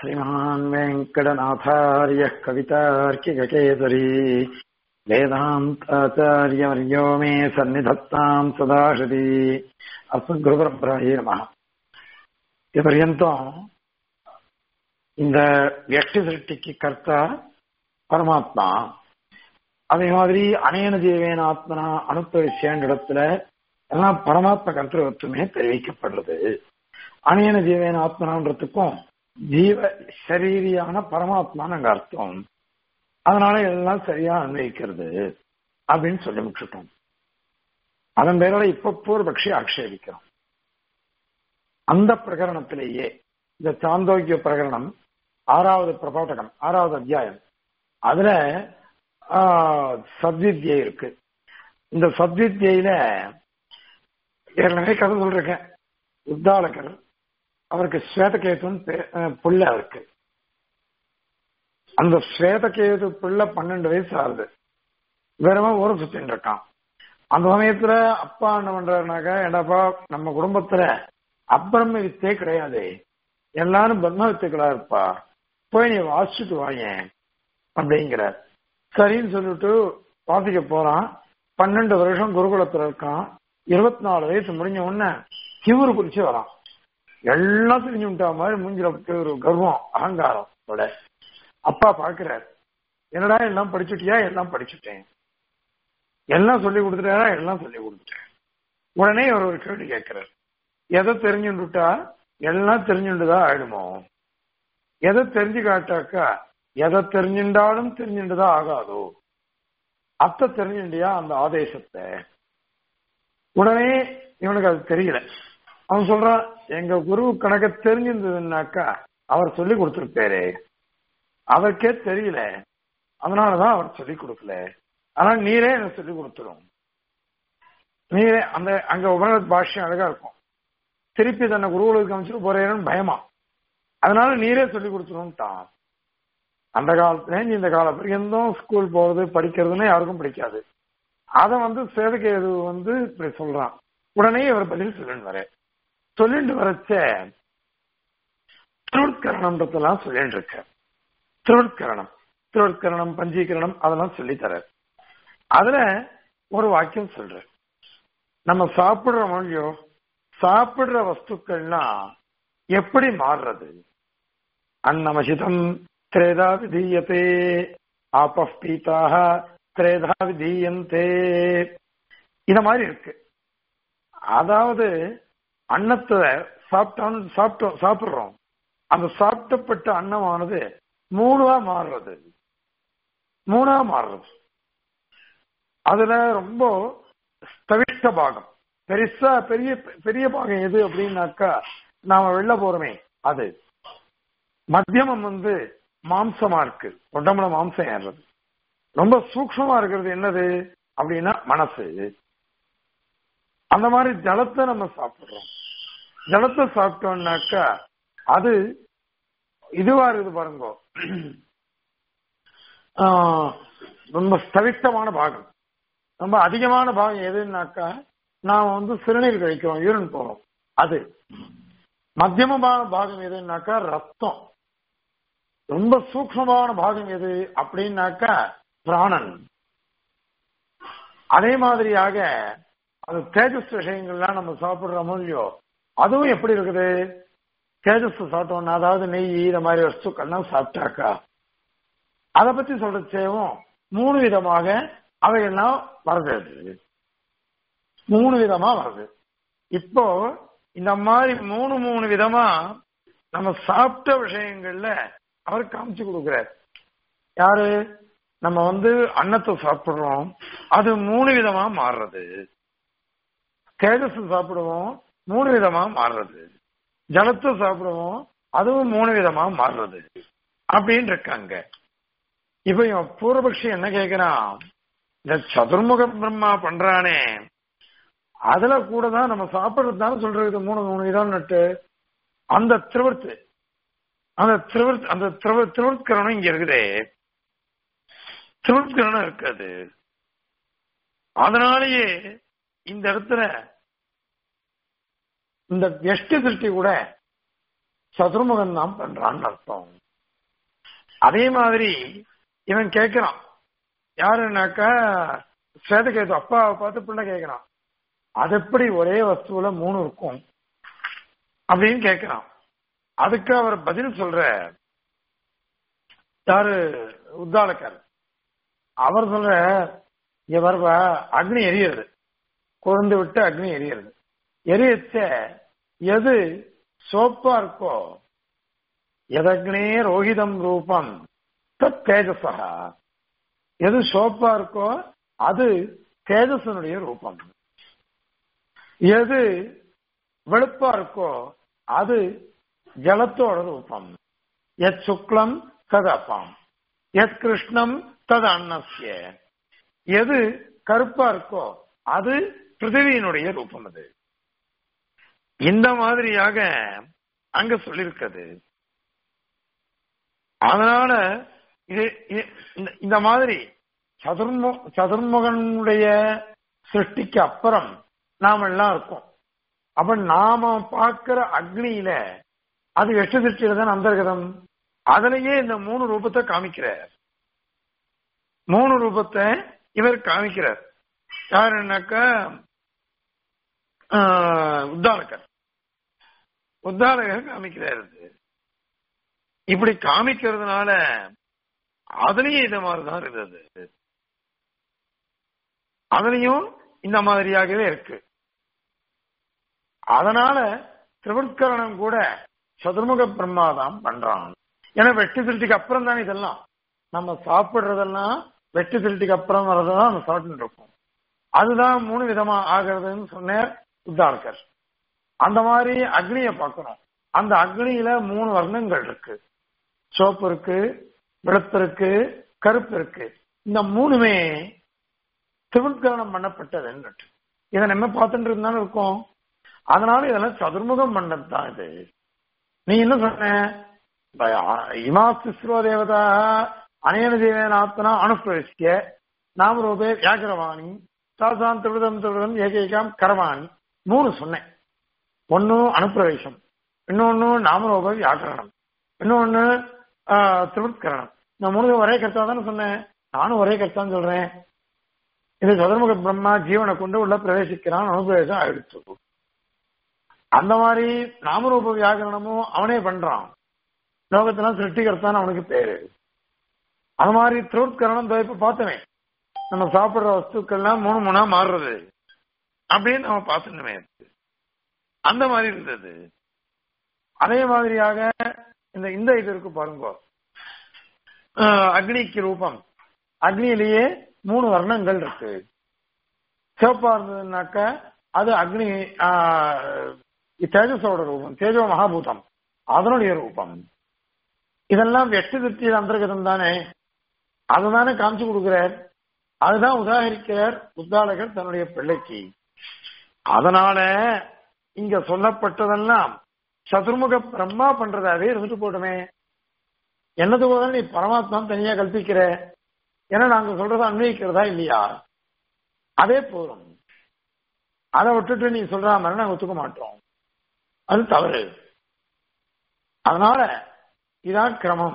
श्रीमान् वेङ्कटनाथार्यः कवितार्किककेसरी वेदान्ताचार्यवर्यो मे सन्निधत्ताम् सदाशति अस्मद्गुरुपरம்பராயே நம இது பர்யந்தம் இந்த வியக்தி சிருஷ்டிக்கு கர்த்தா பரமாத்மா அதே மாதிரி அநேன ஜீவேன ஆத்மனா அனுப்ப விஷயன்ற இடத்துல எல்லாம் பரமாத்ம கர்த்தத்துவமே தெரிவிக்கப்படுறது அநேன ஜீவேன ஆத்மனான்றதுக்கும் ஜீவ சரீரியான பரமாத்மான்னு அங்க அர்த்தம் அதனால எல்லாம் சரியா அன்வயிக்கிறது அப்படின்னு சொல்லி முடிச்சுட்டோம் அதன் பேரோட இப்ப பூர்வபக்ஷி ஆக்ஷேபிக்கிறோம் அந்த பிரகரணத்திலேயே இந்த சாந்தோக்கிய பிரகரணம் ஆறாவது பிரபாட்டகம் ஆறாவது அத்தியாயம் அதுல சத்வித்யை இருக்கு இந்த சத்வித்யில ஏற்கனவே கதை சொல்றேன் உத்தாலகர் அவருக்கு ஸ்வேதகேதுன்னு புள்ள அவருக்கு அந்த ஸ்வேதகேது பிள்ளை பன்னெண்டு வயசு ஆகுது வெறும் ஒரு சுத்தின்னு இருக்கான் அந்த சமயத்துல அப்பா என்ன பண்றாருனாக்கா என்னப்பா நம்ம குடும்பத்துல அப்பிரம வித்தே கிடையாது எல்லாரும் பிரம்ம வித்துக்களா இருப்பா போய் நீ வாசிச்சுட்டு வாயேன் அப்படிங்கிறார் சரின்னு சொல்லிட்டு வாசிக்க போறான் பன்னெண்டு வருஷம் குருகுலத்துல இருக்கான் இருபத்தி நாலு வயசு முடிஞ்ச உடனே திவுரு குறிச்சு வரான் எல்லாம் தெரிஞ்சு விட்டா மாதிரி மூஞ்சில ஒரு கர்வம் அகங்காரம் அப்பா பாக்குறாரு என்னடா எல்லாம் படிச்சுட்டியா எல்லாம் படிச்சுட்டேன் எல்லாம் சொல்லி கொடுத்துட்டாரா எல்லாம் சொல்லி கொடுத்துட்டேன் உடனே அவர் ஒரு கேள்வி கேட்கிறார் எதை தெரிஞ்சுட்டா எல்லாம் தெரிஞ்சுட்டுதான் ஆயிடுமோ எதை தெரிஞ்சு காட்டாக்கா எதை தெரிஞ்சுட்டாலும் தெரிஞ்சுட்டுதான் ஆகாதோ அத்தை தெரிஞ்சுட்டியா அந்த ஆதேசத்தை உடனே இவனுக்கு அது தெரியல அவன் சொல்றான் எங்க குரு கணக்க தெரிஞ்சிருந்ததுன்னாக்கா அவர் சொல்லி கொடுத்திருப்பாரு அவருக்கே தெரியல அதனாலதான் அவர் சொல்லி கொடுக்கல ஆனா நீரே எனக்கு சொல்லி கொடுத்துரும் நீரே அந்த அங்க உபநத் பாஷ்யம் அழகா இருக்கும் திருப்பி தன்னை குருகுலுக்கு அமைச்சிட்டு போறேன்னு பயமா அதனால நீரே சொல்லி கொடுத்துரும்ட்டான் அந்த காலத்துல இந்த கால வரைக்கும் ஸ்கூல் போறது படிக்கிறதுன்னு யாருக்கும் பிடிக்காது அதை வந்து சேதகேது வந்து இப்படி சொல்றான் உடனே இவர் பதில் சொல்லிட்டு வர சொல்லிட்டு வரச்ச திருவுட்கரணம்ன்றதெல்லாம் சொல்லிட்டு இருக்க திருவுட்கரணம் திருவுட்கரணம் பஞ்சீகரணம் அதெல்லாம் சொல்லித்தர அதுல ஒரு வாக்கியம் சொல்ற நம்ம சாப்பிடுற மொழியோ சாப்பிடுற வஸ்துக்கள்னா எப்படி மாறுறது அன்னமசிதம் திரேதா விதீயத்தே ஆப பீதாக திரேதா விதீயந்தே இத மாதிரி இருக்கு அதாவது அன்னத்தை சாப்பிட்டான் சாப்பிட்டோம் சாப்பிடுறோம் அந்த சாப்பிட்டப்பட்ட அன்னமானது மூணா மாறுறது மூணா மாறுறது அதுல ரொம்ப ஸ்தவிஷ்ட பாகம் பெருசா பெரிய பெரிய பாகம் எது அப்படின்னாக்கா நாம வெளில போறோமே அது மத்தியமம் வந்து மாம்சமா இருக்கு உடம்புல மாம்சம் ஏறுறது ரொம்ப சூக்ஷமா இருக்கிறது என்னது அப்படின்னா மனசு அந்த மாதிரி ஜலத்தை நம்ம சாப்பிடுறோம் ஜலத்தை சாப்பிட்டோம்னாக்கா அது இதுவா இருக்குது பாருங்க ரொம்ப ஸ்தவிஷ்டமான பாகம் ரொம்ப அதிகமான பாகம் எதுனாக்கா நாம வந்து சிறுநீர் கழிக்கிறோம் யூரின் போறோம் அது மத்தியமமான பாகம் எதுனாக்கா ரத்தம் ரொம்ப சூக்மமான பாகம் எது அப்படின்னாக்கா பிராணன் அதே மாதிரியாக அது தேஜஸ் விஷயங்கள்லாம் நம்ம சாப்பிடுறோமோ இல்லையோ அதுவும் எப்படி இருக்குது தேஜஸ் சாப்பிட்டோம்னா அதாவது நெய் இந்த மாதிரி வஸ்துக்கள்லாம் சாப்பிட்டாக்கா அதை பத்தி சொல்றச்சேவும் மூணு விதமாக அவைகள்லாம் வருது மூணு விதமா வருது இப்போ இந்த மாதிரி மூணு மூணு விதமா நம்ம சாப்பிட்ட விஷயங்கள்ல அவர் காமிச்சு கொடுக்கிறார் யாரு நம்ம வந்து அன்னத்தை சாப்பிடுறோம் அது மூணு விதமா மாறுறது தேஜஸ் சாப்பிடுவோம் மூணு விதமா மாறுறது ஜலத்தை சாப்பிடுவோம் அதுவும் மூணு விதமா மாறுறது அப்படின்னு இருக்காங்க இப்ப இவன் பூர்வபக்ஷி என்ன கேக்குறான் இந்த சதுர்முக பிரம்மா பண்றானே அதுல கூட தான் நம்ம சாப்பிடுறது தானே சொல்றது மூணு மூணு விதம் நட்டு அந்த திருவர்த்து அந்த திருவர்த் அந்த திருவர்த்கரணம் இங்க இருக்குதே திருவர்த்கரணம் இருக்காது அதனாலேயே இந்த இடத்துல இந்த எஷ்டி திருஷ்டி கூட சதுர்முகன் தான் பண்றான்னு அர்த்தம் அதே மாதிரி இவன் கேட்கிறான் யாருன்னாக்கா ஸ்வேதகேது அப்பாவை பார்த்து பிள்ளை கேட்கிறான் அது எப்படி ஒரே வஸ்துவில மூணு இருக்கும் அப்படின்னு கேட்கிறான் அதுக்கு அவர் பதில் சொல்ற யாரு உத்தாலக்கர் அவர் சொல்ற இங்க வருவா அக்னி எரியுறது குழந்து விட்டு அக்னி எரியுறது எரியச்ச எது சோப்பா இருக்கோ எதக்னே ரோஹிதம் ரூபம் தத் தேஜசா எது சோப்பா இருக்கோ அது தேஜசனுடைய ரூபம் எது வெளுப்பா இருக்கோ அது ஜலத்தோட ரூபம் எத் சுக்லம் தது அப்பாம் எத் கிருஷ்ணம் தது அன்னசிய எது கருப்பா இருக்கோ அது பிருத்திவியினுடைய ரூபம் அது இந்த மாதிரியாக அங்க சொல்லியிருக்கிறது அதனால இது இது- இந்த- இந்த மாதிரி சதுர்மு சதுர்முகனுடைய சிருஷ்டிக்கு அப்புறம் நாம எல்லாம் இருக்கோம் அப்ப நாம பார்க்கிற அக்னியில அது எட்டு சிருஷ்டியில தான் அந்தர்கதம் அதுலயே இந்த மூணு ரூபத்தை காமிக்கிறார் மூணு ரூபத்தை இவர் காமிக்கிறார் யாருன்னாக்கா ஆஹ், உத்தாலகர் உத்தாலகர் காமிக்கிறார் இது. இப்படி காமிக்கிறதுனால அதுலயும் இந்த மாதிரிதான் இருந்தது அதுலயும் இந்த மாதிரியாகவே இருக்கு அதனால திரிவட்கரணம் கூட சதுர்முக பிரம்மா தான் பண்றான் ஏன்னா வெட்டி திருட்டிக்கு அப்புறம் தானே இதெல்லாம் நம்ம சாப்பிடுறதெல்லாம் வெட்டி திருட்டிக்கு அப்புறம் வர்றதுதான் நம்ம சாப்பிட்டு இருக்கோம் அதுதான் மூணு விதமா ஆகிறதுன்னு சொன்னார் உத்தார்கர் அந்த மாதிரி அக்னியை பார்க்கணும் அந்த அக்னியில மூணு வர்ணங்கள் இருக்கு சோப்பு இருக்கு வெளுப்பு இருக்கு கருப்பு இருக்கு இந்த மூணுமே திவிழ்கரணம் பண்ணப்பட்டதுன்னு இதை நம்ம பார்த்துட்டு இருந்தாலும் இருக்கோம் அதனால இதெல்லாம் சதுர்முகம் பண்ணது தான் இது நீ என்ன சொன்ன இமாஸ்திஸ்ரோ தேவதா அனேன தேவேனாத்மனா அனுப்பிரவிஷ்ய நாமரூபே வியாக்கிரவாணி தாசாம் திருவிதம் திருவிதம் ஏகைகாம் கரவாணி மூணு சொன்னேன் ஒன்னு அனுப்பிரவேசம் இன்னொன்னு நாமரூப வியாக்கரணம் இன்னொன்னு திருவிற்கரணம் நான் மூணு ஒரே கருத்தா தானே சொன்னேன் நானும் ஒரே கருத்தான்னு சொல்றேன் இது சதுர்முக பிரம்மா ஜீவனை கொண்டு உள்ள பிரவேசிக்கிறான் அனுப்பிரவேசம் ஆயிடுச்சு அந்த மாதிரி நாமரூப வியாகரணமும் அவனே பண்றான் லோகத்தெல்லாம் சிருஷ்டிகர்த்தான் அவனுக்கு பேரு அது மாதிரி திருவுட்கரணம் இதோ இப்ப பார்த்தமே நம்ம சாப்பிடுற வஸ்துக்கள்லாம் மூணு மூணா மாறுறது அப்படின்னு நம்ம பார்த்துட்டுமே அந்த மாதிரி இருந்தது அதே மாதிரியாக இந்த இந்த இது இருக்கு பாருங்க ஆஹ் அக்னிக்கு ரூபம் அக்னியிலேயே மூணு வர்ணங்கள் இருக்கு சிவப்பா இருந்ததுனாக்க அது அக்னி ஆஹ் தேஜஸோட ரூபம் தேஜோ மகாபூதம் அதனுடைய ரூபம் இதெல்லாம் வெட்டு திருப்தியில் அந்தர்கதம் தானே அதுதானே காமிச்சு கொடுக்கிறார் அதுதான் உதாகரிக்கிறார் உத்தாளகர் தன்னுடைய பிள்ளைக்கு அதனால இங்க சொல்லப்பட்டதெல்லாம் சதுர்முக பிரம்மா பண்றதாவே இருந்துட்டு போட்டுமே என்னது போல நீ பரமாத்மா தனியா கல்பிக்கிற ஏன்னா நாங்க சொல்றத அன்வயிக்கிறதா இல்லையா அதே போதும் அதை விட்டுட்டு நீ சொல்ற மாதிரி நாங்க ஒத்துக்க மாட்டோம் அது தவறு அதனால இதான் கிரமம்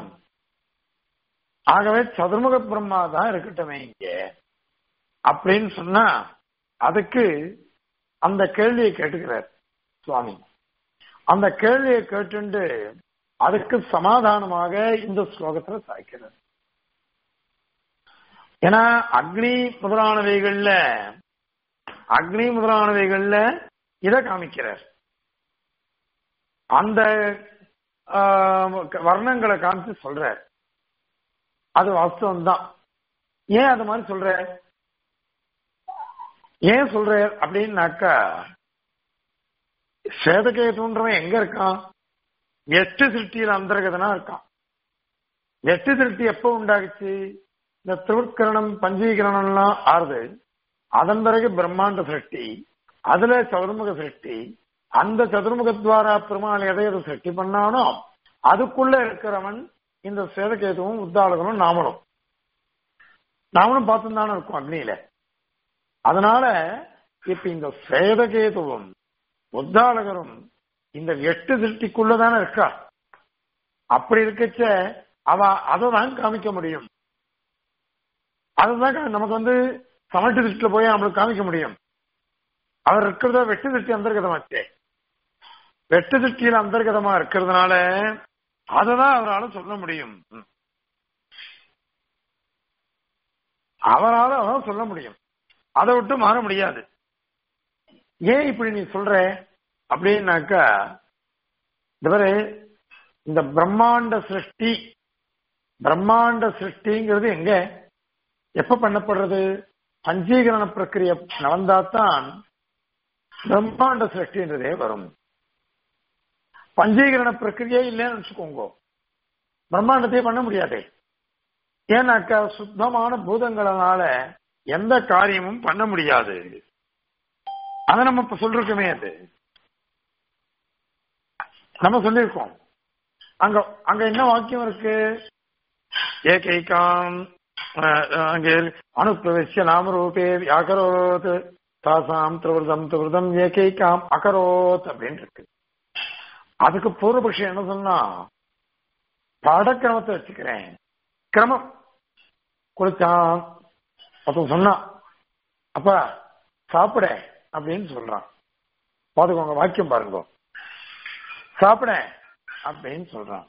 ஆகவே சதுர்முக பிரம்மா தான் இருக்கட்டுமே இங்க அப்படின்னு சொன்னா அதுக்கு அந்த கேள்வியை கேட்டுக்கிறார் சுவாமி அந்த கேள்வியை கேட்டுண்டு அதுக்கு சமாதானமாக இந்த ஸ்லோகத்துல சாய்க்கிறார் ஏன்னா அக்னி முதலானவைகள்ல அக்னி முதலானவைகள்ல இதை காமிக்கிறார் அந்த வர்ணங்களை காமிச்சு சொல்றார் அது வாஸ்தவம் தான் ஏன் அது மாதிரி சொல்ற ஏன் சொல்ற அப்படின்னாக்கா சேதகேதுன்றவன் எங்க இருக்கான் எட்டு திருஷ்டியில் அந்தர்கதனா இருக்கான் எட்டு திருஷ்டி எப்ப உண்டாகுச்சு இந்த திருவுட்கரணம் பஞ்சீகரணம்லாம் ஆறுது அதன் பிறகு பிரம்மாண்ட சிருஷ்டி அதுல சதுர்முக சிருஷ்டி அந்த சதுர்முகத்வாரா பெருமாள் எதை எதை சிருஷ்டி பண்ணானோ அதுக்குள்ள இருக்கிறவன் இந்த சேதகேதுவும் உத்தாளகனும் நாமளும் நாமளும் பார்த்து தானே இருக்கும் அக்னியில அதனால இப்ப இந்த சேதகேதுவும் உத்தாளகரும் இந்த எட்டு திருஷ்டிக்குள்ளதானே இருக்கா அப்படி இருக்கச்ச அவ அதை தான் காமிக்க முடியும் அதுதான் நமக்கு வந்து சமட்டு திருஷ்டில போய் நம்மளுக்கு காமிக்க முடியும் அவர் இருக்கிறத வெட்டு திருஷ்டி அந்தர்கதமாச்சே வெட்டு திருஷ்டியில அந்தர்கதமா இருக்கிறதுனால அததான் அவரால் சொல்ல முடியும் அவரால் அதான் சொல்ல முடியும் அதை விட்டு மாற முடியாது ஏன் இப்படி நீ சொல்ற அப்படின்னாக்கா இந்த இந்த பிரம்மாண்ட சிருஷ்டி பிரம்மாண்ட சிருஷ்டிங்கிறது எங்க எப்ப பண்ணப்படுறது பஞ்சீகரண பிரக்கிரிய நடந்தாத்தான் பிரம்மாண்ட சிருஷ்டின்றதே வரும் பஞ்சீகரண பிரக்கிரியே இல்லைன்னு வச்சுக்கோங்க பிரம்மாண்டத்தையே பண்ண முடியாது ஏன்னாக்கா சுத்தமான பூதங்களனால எந்த காரியமும் பண்ண முடியாது அதை நம்ம இப்ப சொல்றோமே அது நம்ம சொல்லியிருக்கோம் அங்க அங்க என்ன வாக்கியம் இருக்கு ஏகைகாம் அங்கே அனுப்பிரவேசிய நாமரூபே வியாகரோத் தாசாம் திரிவிரதம் திரிவிரதம் ஏகைகாம் அகரோத் அப்படின்னு இருக்கு அதுக்கு பூர்வபக்ஷம் என்ன சொன்னா பாடக்கிரமத்தை வச்சுக்கிறேன் கிரமம் குளிச்சான் ஒருத்தன் சொன்னான் அப்பா சாப்பிட அப்படின்னு சொல்றான் பாத்துக்கோங்க வாக்கியம் பாருங்க சாப்பிட அப்படின்னு சொல்றான்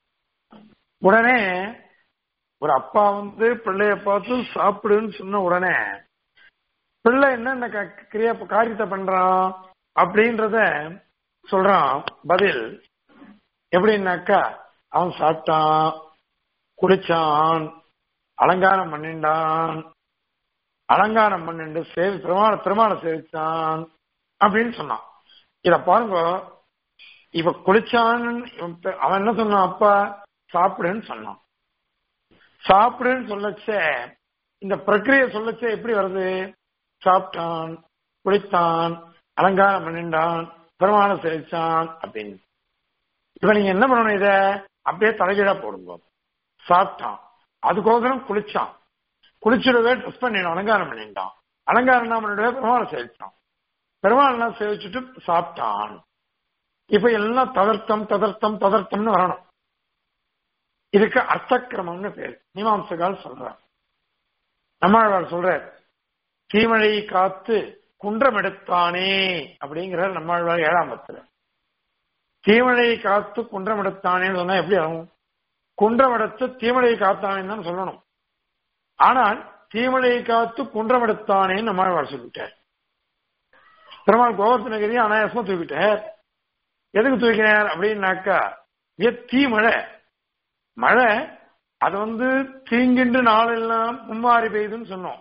உடனே ஒரு அப்பா வந்து பிள்ளைய பார்த்து சாப்பிடுன்னு சொன்ன உடனே பிள்ளை என்னென்ன கிரியா காரியத்தை பண்றான் அப்படின்றத சொல்றான் பதில் எப்படின்னாக்கா அவன் சாப்பிட்டான் குளிச்சான் அலங்காரம் பண்ணிண்டான் அலங்காரம் பண்ணிண்டு சேவி பிரமாண பிரமாணம் சேவிச்சான் அப்படின்னு சொன்னான் இத பாருங்க இவ குளிச்சான் அவன் என்ன சொன்னான் அப்பா சாப்பிடுன்னு சொன்னான் சாப்பிடுன்னு சொல்லச்ச இந்த பிரக்கிரிய சொல்லச்ச எப்படி வருது சாப்பிட்டான் குளித்தான் அலங்காரம் பண்ணிண்டான் பெருமானம் சேவிச்சான் அப்படின்னு இப்ப நீங்க என்ன பண்ணணும் இத அப்படியே தலைகீழா போடுங்க சாப்பிட்டான் அதுக்கோசரம் குளிச்சான் குளிச்சுடவே ட்ரெஸ் பண்ணிடும் அலங்காரம் பண்ணிட்டான் அலங்காரம் தான் பண்ணிடவே பெருமாளை சேவிச்சான் பெருமாள் சேவிச்சுட்டு சாப்பிட்டான் இப்ப எல்லாம் ததர்த்தம் ததர்த்தம் ததர்த்தம்னு வரணும் இதுக்கு அர்த்தக்கிரமம்னு பேர் மீமாம்சகால் சொல்றார் நம்மாழ்வார் சொல்ற தீமழை காத்து குன்றம் எடுத்தானே அப்படிங்கிறார் நம்மாழ்வார் ஏழாம் பத்துல தீமழையை காத்து குன்றம் எடுத்தானேன்னு சொன்னா எப்படி ஆகும் குன்றம் எடுத்து தீமழையை காத்தானேன்னு தான் சொல்லணும் ஆனால் தீமழையை காத்து குன்றம் எடுத்தானேன்னு நம்மாழ்வார் சொல்லிட்டார் பெருமாள் கோவர்த்தனகிரி அனாயாசமா தூக்கிட்டார் எதுக்கு தூக்கினார் அப்படின்னாக்கா தீமழை மழை அது வந்து தீங்கின்று நாளெல்லாம் மும்மாறி பெய்யுதுன்னு சொன்னோம்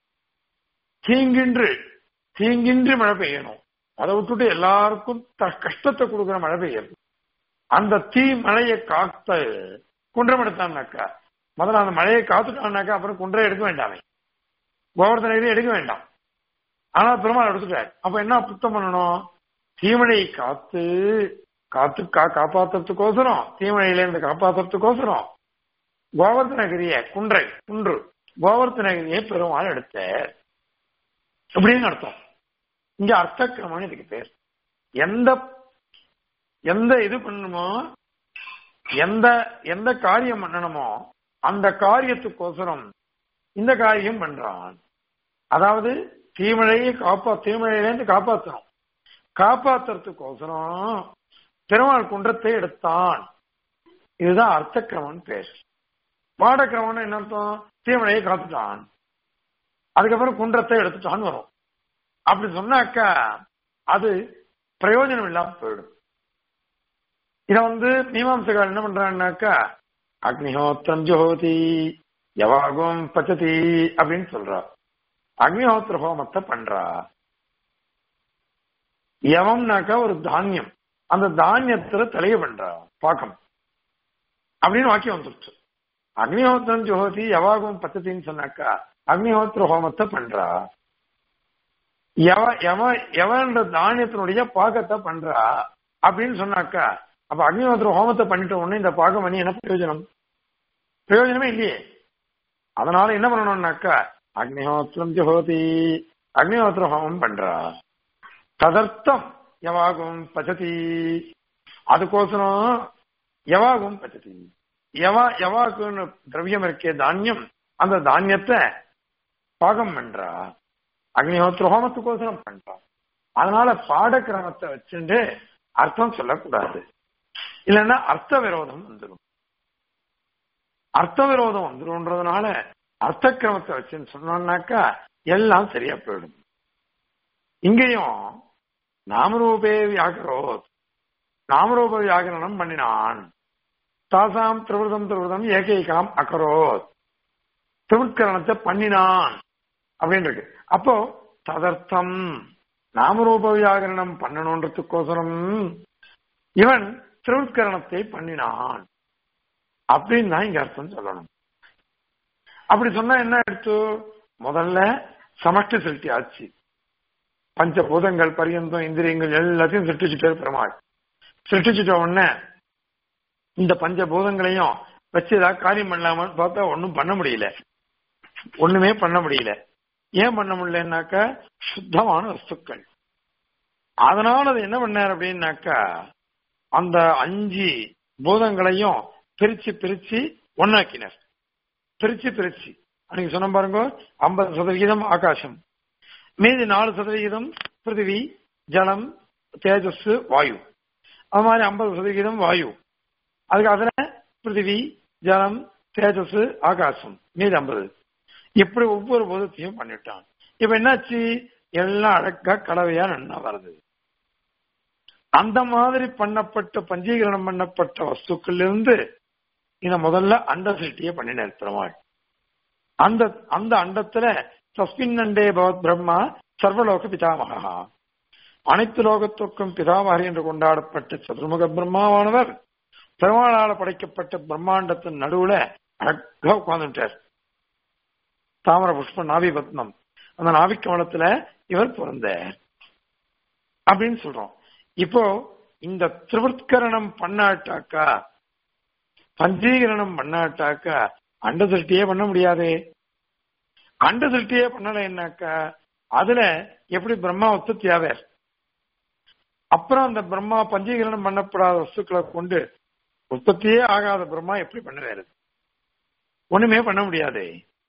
தீங்கின்று தீங்கின்றி மழை பெய்யணும் அதை விட்டுட்டு எல்லாருக்கும் கஷ்டத்தை கொடுக்குற மழை பெய்யணும் அந்த தீ மழையை காத்த குன்றம் எடுத்தான்னாக்கா முதல்ல அந்த மழையை காத்துட்டான்னாக்கா அப்புறம் குன்றை எடுக்க வேண்டாமே கோவர்த்தனை எடுக்க வேண்டாம் ஆனா பெருமாள் எடுத்துட்டார் அப்ப என்ன சுத்தம் பண்ணணும் தீமழையை காத்து காத்து கா காப்பாத்துறதுக்கோசரம் தீமழையில இருந்து காப்பாத்துறதுக்கோசரம் கோவர்த்தனகிரிய குன்றை குன்று கோவர்த்தனகிரியை பெருமாள் எடுத்த அப்படின்னு அர்த்தம் இங்க அர்த்தக்கிரமம் இதுக்கு பேர் எந்த எந்த இது பண்ணணுமோ எந்த எந்த காரியம் பண்ணணுமோ அந்த காரியத்துக்கோசரம் இந்த காரியம் பண்றான் அதாவது தீமழையை காப்பா தீமழையிலேருந்து காப்பாற்றணும் காப்பாத்துறதுக்கோசரம் பெருமாள் குன்றத்தை எடுத்தான் இதுதான் அர்த்தக்கிரமம் பேர் பாடக்கிரமம்னு என்ன அர்த்தம் தீமழையை காத்துட்டான் அதுக்கப்புறம் குன்றத்தை எடுத்துட்டான்னு வரும் அப்படி சொன்னாக்கா அது பிரயோஜனம் இல்லாம போயிடும் இத வந்து மீமாம்சகார் என்ன பண்றான்னாக்கா அக்னிஹோத்திரம் ஜோதி யவாகும் பச்சதி அப்படின்னு சொல்றா அக்னிஹோத்திர ஹோமத்தை பண்றா யவம்னாக்கா ஒரு தானியம் அந்த தானியத்துல தலைய பண்றா பாக்கம் அப்படின்னு வாக்கியம் வந்துருச்சு அக்னிஹோத்திரம் ஜோதி யவாகும் பச்சத்தின்னு சொன்னாக்கா அக்னிஹோத்திர ஹோமத்தை பண்றா எவ எவ எவன்ற தானியத்தினுடைய பாகத்தை பண்றா அப்படின்னு சொன்னாக்கா அப்ப அக்னிஹோத்திர ஹோமத்தை பண்ணிட்ட உடனே இந்த பாகம் பண்ணி என்ன பிரயோஜனம் பிரயோஜனமே இல்லையே அதனால என்ன பண்ணணும்னாக்கா அக்னிஹோத்திரம் ஜோதி அக்னிஹோத்திர ஹோமம் பண்றா ததர்த்தம் எவாகும் பச்சதி அதுக்கோசரம் யவாகும் பச்சதி யவா யவாக்குன்னு திரவியம் இருக்கே தானியம் அந்த தானியத்தை பாகம் பண்றா அக்னிஹோத்திர ஹோமத்துக்கோசரம் பண்றா அதனால பாடக்கிரமத்தை வச்சுட்டு அர்த்தம் சொல்லக்கூடாது இல்லைன்னா அர்த்த விரோதம் வந்துடும் அர்த்த விரோதம் வந்துரும்ன்றதுனால அர்த்த கிரமத்தை வச்சுன்னு சொன்னோம்னாக்கா எல்லாம் சரியா போயிடும் இங்கேயும் நாமரூபே வியாகரோத் நாமரூப வியாகரணம் பண்ணினான் தாசாம் திரிவிரதம் திரிவிரதம் ஏகைகாம் அகரோத் திருவிற்கரணத்தை பண்ணினான் அப்படின்னு இருக்கு அப்போ ததர்த்தம் நாமரூப வியாகரணம் பண்ணணுன்றதுக்கோசரம் இவன் திருவிற்கரணத்தை பண்ணினான் அப்படின்னு தான் இங்க அர்த்தம் சொல்லணும் அப்படி சொன்னா என்ன எடுத்து முதல்ல சமஷ்டி சிருஷ்டி ஆச்சு பஞ்சபூதங்கள் பரியந்தம் இந்திரியங்கள் எல்லாத்தையும் சிருஷ்டிச்சுட்டே பெருமாள் சிருஷ்டிச்சுட்ட உடனே இந்த பஞ்சபூதங்களையும் வச்சு ஏதாவது காரியம் பண்ணலாமான்னு பார்த்தா ஒன்றும் பண்ண முடியல ஒண்ணுமே பண்ண முடியல ஏன் பண்ண முடியலன்னாக்கா சுத்தமான வஸ்துக்கள் அதனால அது என்ன பண்ணார் அப்படின்னாக்கா அந்த அஞ்சு பூதங்களையும் பிரிச்சு பிரிச்சு ஒன்னாக்கினர் பிரிச்சு பிரிச்சு அன்னைக்கு சொன்ன பாருங்க ஐம்பது சதவிகிதம் ஆகாசம் மீதி நாலு சதவிகிதம் பிருத்திவி ஜலம் தேஜஸ் வாயு அது மாதிரி ஐம்பது சதவிகிதம் வாயு அதுக்கு அதுல பிருத்திவி ஜலம் தேஜஸ் ஆகாசம் மீதி ஐம்பது இப்படி ஒவ்வொரு பூதத்தையும் பண்ணிட்டான் இப்ப என்னாச்சு எல்லாம் அழகா கலவையா நன்னா வருது அந்த மாதிரி பண்ணப்பட்ட பஞ்சீகரணம் பண்ணப்பட்ட வஸ்துக்கள் இருந்து இந்த முதல்ல அண்ட சிருஷ்டியை பண்ணினார் பெருமாள் அந்த அந்த அண்டத்துல தஸ்மின் அண்டே பவத் பிரம்மா சர்வலோக பிதாமகா அனைத்து லோகத்துக்கும் பிதாமகர் என்று கொண்டாடப்பட்ட சதுர்முக பிரம்மாவானவர் பெருமாளால படைக்கப்பட்ட பிரம்மாண்டத்தின் நடுவுல அழகா உட்கார்ந்துட்டார் தாமர புஷ்ப நாவி பத்மம் அந்த நாவிக்கமலத்துல இவர் பிறந்தார் அப்படின்னு சொல்றோம் இப்போ இந்த திருவத்கரணம் பண்ணாட்டாக்கா பஞ்சீகரணம் பண்ணாட்டாக்கா அண்ட திருஷ்டியே பண்ண முடியாதே அண்ட திருஷ்டியே பண்ணலைன்னாக்கா அதுல எப்படி பிரம்மா உற்பத்தி ஆவார் அப்புறம் அந்த பிரம்மா பஞ்சீகரணம் பண்ணப்படாத வஸ்துக்களை கொண்டு உற்பத்தியே ஆகாத பிரம்மா எப்படி பண்ணுவாரு ஒண்ணுமே பண்ண முடியாதே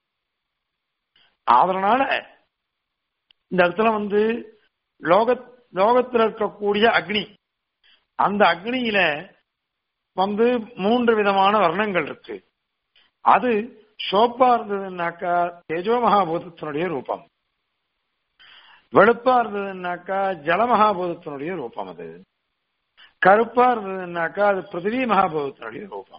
அதனால இந்த இடத்துல வந்து லோக லோகத்தில் இருக்கக்கூடிய அக்னி அந்த அக்னியில வந்து மூன்று விதமான வர்ணங்கள் இருக்கு அது சோப்பா இருந்ததுன்னாக்கா தேஜோ மகாபூதத்தினுடைய ரூபம் வெளுப்பா இருந்ததுன்னாக்கா ஜலமகாபூதத்தினுடைய ரூபம் அது கருப்பா இருந்ததுன்னாக்கா அது பிருத்திவி மகாபூதத்தினுடைய ரூபம்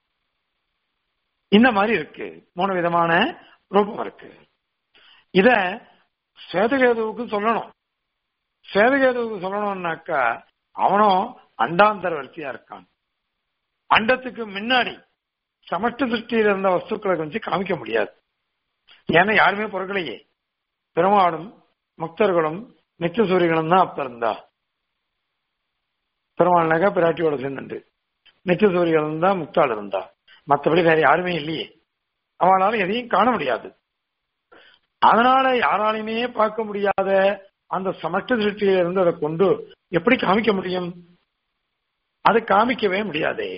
இந்த மாதிரி இருக்கு மூணு விதமான ரூபம் இருக்கு இத சேதகேதுவுக்கு சொல்லணும் சேதகேதுவுக்கு சொல்லணும்னாக்கா அவனும் அண்டாந்தர வரிசையா இருக்கான் அண்டத்துக்கு முன்னாடி சமஷ்ட திருஷ்டியில் இருந்த வஸ்துக்களை கொஞ்சம் காமிக்க முடியாது ஏன்னா யாருமே பொருட்களையே பெருமாளும் முக்தர்களும் நித்திய சூரியர்களும் தான் அப்ப இருந்தா பெருமாள்னாக்கா பிராட்டியோட சேர்ந்துண்டு நித்திய சூரியர்களும் தான் முக்தாள் இருந்தா மற்றபடி வேற யாருமே இல்லையே அவளால எதையும் காண முடியாது அதனால யாராலையுமே பார்க்க முடியாத அந்த சமஷ்ட திருஷ்டியில இருந்து அதை கொண்டு எப்படி காமிக்க முடியும் அது காமிக்கவே முடியாதே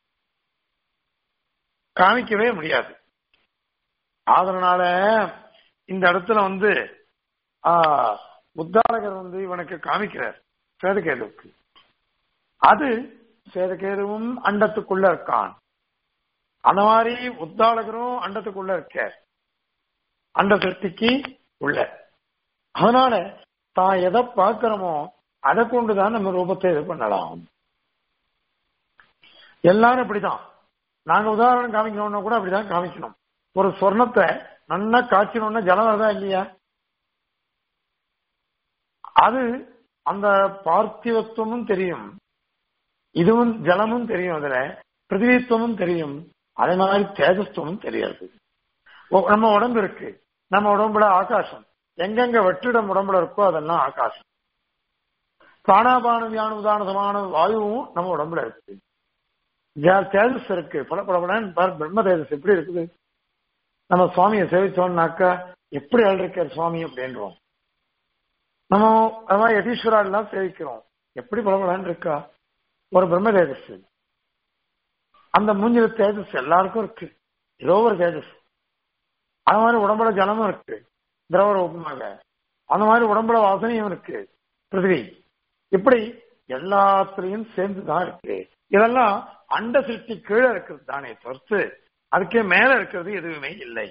காமிக்கவே முடியாது அதனால இந்த இடத்துல வந்து உத்தாரகர் வந்து இவனுக்கு காமிக்கிறார் சேதகேதுவுக்கு அது சேதகேதுவும் அண்டத்துக்குள்ள இருக்கான் அந்த மாதிரி உத்தாளகரும் அண்டத்துக்குள்ள இருக்கார் அண்ட சக்திக்கு உள்ள அதனால தான் எதை பார்க்கிறோமோ அதை கொண்டுதான் நம்ம ரூபத்தை இது பண்ணலாம் எல்லாரும் இப்படிதான் நாங்க உதாரணம் காமிக்கணும்னா கூட அப்படிதான் காமிக்கணும் ஒரு சொர்ணத்தை நல்லா காய்ச்சணும்னா ஜலம் வருதா இல்லையா அது அந்த பார்த்திவத்துவமும் தெரியும் இதுவும் ஜலமும் தெரியும் அதுல பிருத்திவித்துவமும் தெரியும் அதே மாதிரி தேஜஸ்துவமும் தெரியாது நம்ம உடம்பு இருக்கு நம்ம உடம்புல ஆகாசம் எங்கெங்க வெற்றிடம் உடம்புல இருக்கோ அதெல்லாம் ஆகாசம் பிராணாபான வியான உதாரணமான வாயுவும் நம்ம உடம்புல இருக்கு தேஜஸ் இருக்கு பல பல பிரம்ம தேஜஸ் எப்படி இருக்குது நம்ம சுவாமியை சேவிச்சோம்னாக்கா எப்படி இருக்கார் சுவாமி அப்படின்றோம் நம்ம அது மாதிரி யதீஸ்வரா எல்லாம் சேவிக்கிறோம் எப்படி பலபலன்னு இருக்கா ஒரு பிரம்ம தேஜஸ் அந்த மூஞ்சில தேஜஸ் எல்லாருக்கும் இருக்கு ஏதோ ஒரு தேஜஸ் அது மாதிரி உடம்புல ஜலமும் இருக்கு திரவ ரூபமாக அந்த மாதிரி உடம்புல வாசனையும் இருக்கு பிருத்திவி இப்படி எல்லாத்துலயும் சேர்ந்துதான் இருக்கு இதெல்லாம் அண்ட சிருஷ்டி கீழே இருக்கிறது தானே தவிர்த்து அதுக்கே மேல இருக்கிறது எதுவுமே இல்லை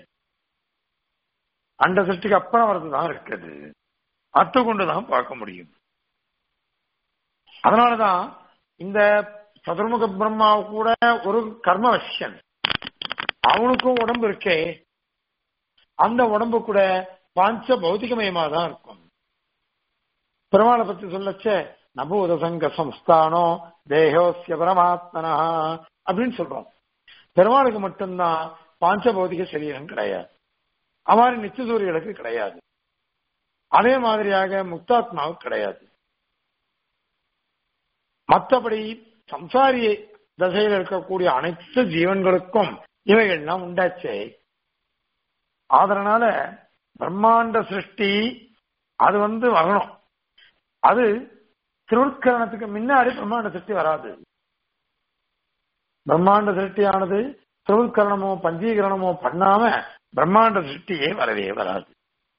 அண்ட சிருஷ்டிக்கு அப்புறம் வரதுதான் இருக்குது அத்து கொண்டுதான் பார்க்க முடியும் அதனாலதான் இந்த சதுர்முக பிரம்மா கூட ஒரு கர்மவசியன் அவனுக்கும் உடம்பு இருக்கே அந்த உடம்பு கூட பாஞ்ச பௌதிகமயமா தான் இருக்கும் பெருமாளை பத்தி சொல்லச்ச நபூத சங்க சம்ஸ்தானோ தேகோசிய பரமாத்மனா அப்படின்னு சொல்றோம் பெருமாளுக்கு மட்டும்தான் பாஞ்ச பௌதிக சரீரம் கிடையாது அவ்வாறு நிச்சயசூரியர்களுக்கு கிடையாது அதே மாதிரியாக முக்தாத்மாவுக்கு கிடையாது மற்றபடி சம்சாரி தசையில் இருக்கக்கூடிய அனைத்து ஜீவன்களுக்கும் இவைகள்லாம் உண்டாச்சே அதனால பிரம்மாண்ட சிருஷ்டி அது வந்து வரணும் அது திருவுட்கரணத்துக்கு முன்னாடி பிரம்மாண்ட சிருஷ்டி வராது பிரம்மாண்ட சிருஷ்டியானது திருவுட்கரணமோ பஞ்சீகரணமோ பண்ணாம பிரம்மாண்ட சிருஷ்டியே வரவே வராது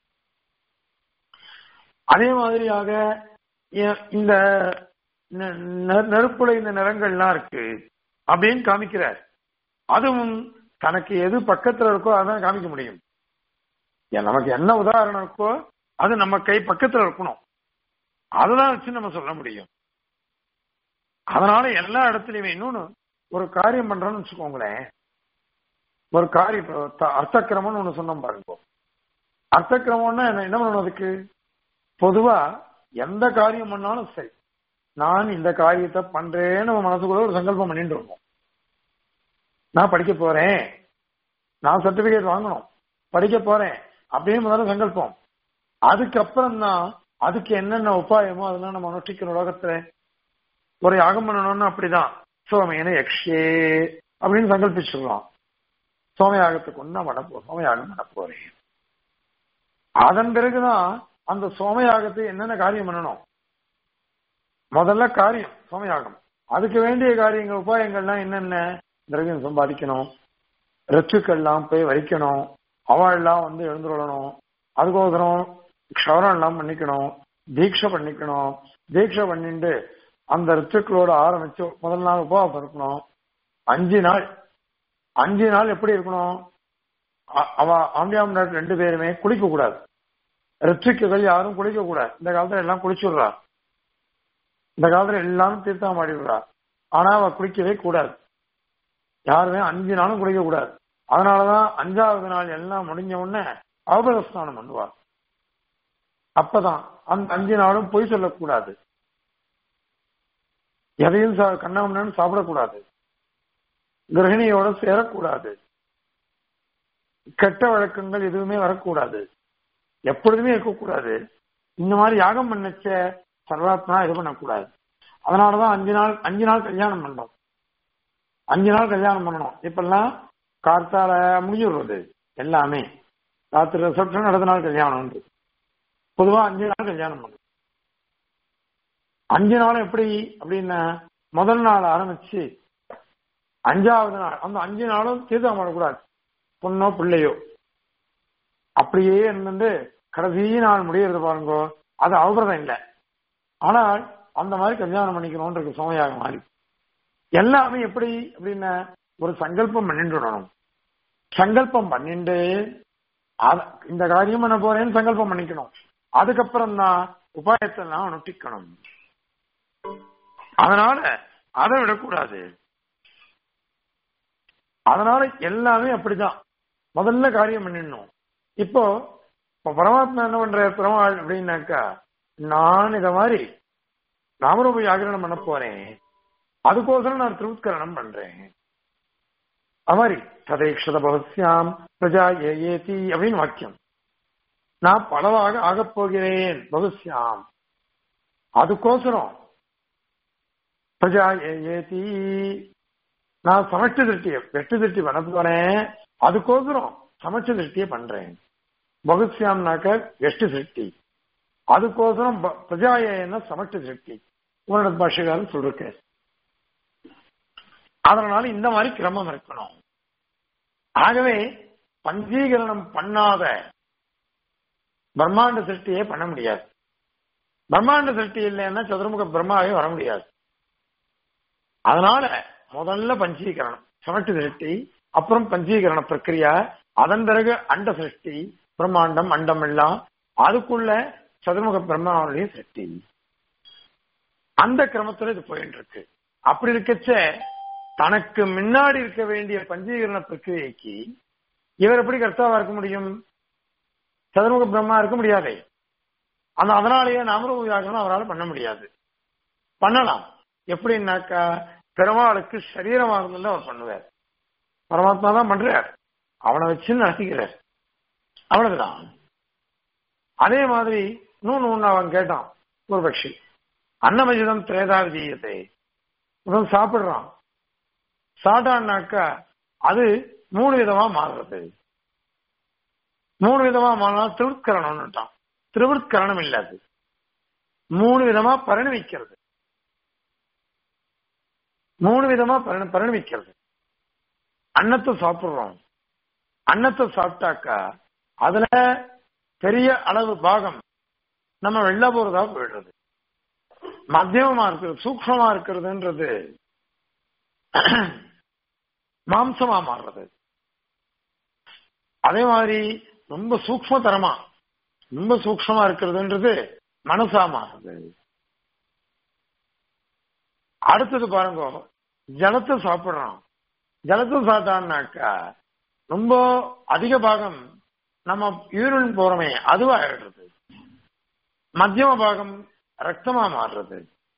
அதே மாதிரியாக இந்த நெருப்புல இந்த நிறங்கள்லாம் இருக்கு அப்படின்னு காமிக்கிறார் அதுவும் தனக்கு எது பக்கத்துல இருக்கோ அதான் காமிக்க முடியும் நமக்கு என்ன உதாரணம் இருக்கோ அது நம்ம கை பக்கத்துல இருக்கணும் அதுதான் வச்சு நம்ம சொல்ல முடியும் அதனால எல்லா இடத்துலயுமே இன்னொன்னு ஒரு காரியம் பண்றோம்னு வச்சுக்கோங்களேன் ஒரு காரியம் அர்த்தக்கிரமம்னு ஒண்ணு சொன்னோம் பாருங்க அர்த்தக்கிரமம்னா என்ன பண்ணணும் அதுக்கு பொதுவா எந்த காரியம் பண்ணாலும் சரி நான் இந்த காரியத்தை பண்றேன்னு நம்ம மனசுக்குள்ள ஒரு சங்கல்பம் பண்ணிட்டு இருக்கோம் நான் படிக்க போறேன் நான் சர்டிபிகேட் வாங்கணும் படிக்க போறேன் அப்படின்னு முதல்ல சங்கல்பம் அதுக்கப்புறம் தான் அதுக்கு என்னென்ன உபாயமோ அதெல்லாம் நம்ம அனுஷ்டிக்கணும் உலகத்துல ஒரு யாகம் பண்ணணும்னு அப்படிதான் சோமையன யக்ஷே அப்படின்னு சங்கல்பிச்சிடலாம் சோமயாகத்துக்கு ஒன்னா பண்ண போ சோமயாகம் பண்ண போறேன் அதன் பிறகுதான் அந்த சோமயாகத்தை என்னென்ன காரியம் பண்ணணும் முதல்ல காரியம் சோமயாகம் அதுக்கு வேண்டிய காரியங்கள் உபாயங்கள்லாம் என்னென்ன திரவியம் சம்பாதிக்கணும் ரத்துக்கள்லாம் போய் வரிக்கணும் அவள்லாம் வந்து எழுந்துள்ளணும் அதுக்கோசரம் க்ஷவரம் எல்லாம் பண்ணிக்கணும் தீட்சை பண்ணிக்கணும் தீட்சை பண்ணிட்டு அந்த ரிச்சுக்களோட ஆரம்பிச்சு முதல் நாள் உபவாசம் இருக்கணும் அஞ்சு நாள் அஞ்சு நாள் எப்படி இருக்கணும் அவ ஆம்பியாம் ரெண்டு பேருமே குளிக்க கூடாது ரிச்சுக்குகள் யாரும் குளிக்க கூடாது இந்த காலத்துல எல்லாம் குளிச்சுடுறா இந்த காலத்துல எல்லாரும் தீர்த்தம் ஆடிடுறா ஆனா அவ குளிக்கவே கூடாது யாருமே அஞ்சு நாளும் குளிக்க கூடாது அதனாலதான் அஞ்சாவது நாள் எல்லாம் முடிஞ்ச உடனே அவபத ஸ்நானம் பண்ணுவார் அப்பதான் அந்த அஞ்சு நாளும் பொய் சொல்லக்கூடாது எதையும் கண்ணாமண்ணு சாப்பிடக்கூடாது கிரகிணியோட சேரக்கூடாது கெட்ட வழக்கங்கள் எதுவுமே வரக்கூடாது எப்பொழுதுமே இருக்கக்கூடாது இந்த மாதிரி யாகம் பண்ணச்ச சர்வாத்மா இது பண்ணக்கூடாது அதனாலதான் அஞ்சு நாள் அஞ்சு நாள் கல்யாணம் பண்ணோம் அஞ்சு நாள் கல்யாணம் பண்ணணும் இப்பெல்லாம் கார்த்தால முடிஞ்சுடுறது எல்லாமே ராத்திரி ரிசப்ஷன் அடுத்த நாள் கல்யாணம் பொதுவா அஞ்சு நாள் கல்யாணம் பண்ணும் அஞ்சு நாள் எப்படி அப்படின்னா முதல் நாள் ஆரம்பிச்சு அஞ்சாவது நாள் அந்த அஞ்சு நாளும் தீர்த்தம் பண்ணக்கூடாது பொண்ணோ பிள்ளையோ அப்படியே இருந்துட்டு கடைசி நாள் முடியறது பாருங்க அது அவபரதம் இல்லை ஆனால் அந்த மாதிரி கல்யாணம் பண்ணிக்கணும்னு இருக்கு சோமையாக மாதிரி எல்லாமே எப்படி அப்படின்னா ஒரு சங்கல்பம் பண்ணிட்டுடணும் சங்கல்பம் பண்ணிட்டு இந்த காரியம் பண்ண போறேன்னு சங்கல்பம் பண்ணிக்கணும் அதுக்கப்புறம் தான் உபாயத்தை எல்லாம் அனுஷ்டிக்கணும் அதனால அதை விடக்கூடாது அதனால எல்லாமே அப்படிதான் முதல்ல காரியம் பண்ணிடணும் இப்போ இப்ப பரமாத்மா என்ன பண்ற பெருமாள் அப்படின்னாக்கா நான் இத மாதிரி நாமரூப ஜாகரணம் பண்ண போறேன் அதுக்கோசரம் நான் திருவுத்கரணம் பண்றேன் அது மாதிரி ததேக்ஷத பவசியாம் பிரஜா ஏதி அப்படின்னு வாக்கியம் நான் பலவாக ஆகப் போகிறேன் பகுஸ்யாம் அதுக்கோசரம் பிரஜா ஏதி நான் சமஷ்டி திருஷ்டிய வெட்டு திருஷ்டி பண்ண போறேன் அதுக்கோசரம் சமச்ச திருஷ்டிய பண்றேன் பகுஸ்யாம்னாக்க வெஷ்டி சிருஷ்டி அதுக்கோசரம் பிரஜாயன சமஷ்டி சிருஷ்டி உன்னோட பாஷகாரன் சொல்லிருக்க அதனால இந்த மாதிரி கிரமம் இருக்கணும் ஆகவே பஞ்சீகரணம் பண்ணாத பிரம்மாண்ட சிருஷ்டியே பண்ண முடியாது பிரம்மாண்ட சிருஷ்டி இல்லைன்னா சதுர்முக பிரம்மாவே வர முடியாது அதனால முதல்ல பஞ்சீகரணம் சமட்டு சிருஷ்டி அப்புறம் பஞ்சீகரண பிரக்கிரியா அதன் பிறகு அண்ட சிருஷ்டி பிரம்மாண்டம் அண்டம் எல்லாம் அதுக்குள்ள சதுர்முக பிரம்மாவுடைய சிருஷ்டி அந்த கிரமத்துல இது போயிட்டு இருக்கு அப்படி இருக்கச்ச தனக்கு முன்னாடி இருக்க வேண்டிய பஞ்சீகரண பிரக்கிரியைக்கு இவர் எப்படி கர்த்தாவா இருக்க முடியும் சதுர்முக பிரம்மா இருக்க முடியாதே அந்த அதனாலேயே நாமரூப வியாகரணம் அவரால் பண்ண முடியாது பண்ணலாம் எப்படின்னாக்கா பெருமாளுக்கு சரீரமாக இருந்தா அவர் பண்ணுவார் பரமாத்மா தான் பண்றார் அவனை வச்சு நடத்திக்கிறார் அவ்வளவுதான் அதே மாதிரி இன்னொன்னு ஒண்ணு அவன் கேட்டான் ஒரு பட்சி அன்னமஜிதம் திரேதாவிதீயத்தை இவன் சாப்பிடுறான் சாப்பிட்டான்னாக்கா அது மூணு விதமா மாறுறது மூணு விதமா மாறினா திருவிற்கரணம்னுட்டான் திருவிற்கரணம் இல்ல அது மூணு விதமா பரிணமிக்கிறது மூணு விதமா பரிண- பரிணமிக்கிறது அன்னத்தை சாப்பிடுறோம் அன்னத்தை சாப்பிட்டாக்கா அதுல பெரிய அளவு பாகம் நம்ம வெள்ள போறதா போயிடுறது மத்தியமமா இருக்கிறது சூக்ஷமா இருக்கிறதுன்றது மாம்சமா மாறுறது அதே மாதிரி ரொம்ப சூக்மதரமா ரொம்ப சூக்ஷமா இருக்கிறதுன்றது மனசா மாறுது அடுத்தது பாருங்க ஜலத்தை சாப்பிடுறோம் ஜலத்தை சாப்பிட்டான்னாக்கா ரொம்ப அதிக பாகம் நம்ம யூரின் போறோமே அதுவா ஆயிடுறது மத்தியம பாகம் ரத்தமா மாறுறது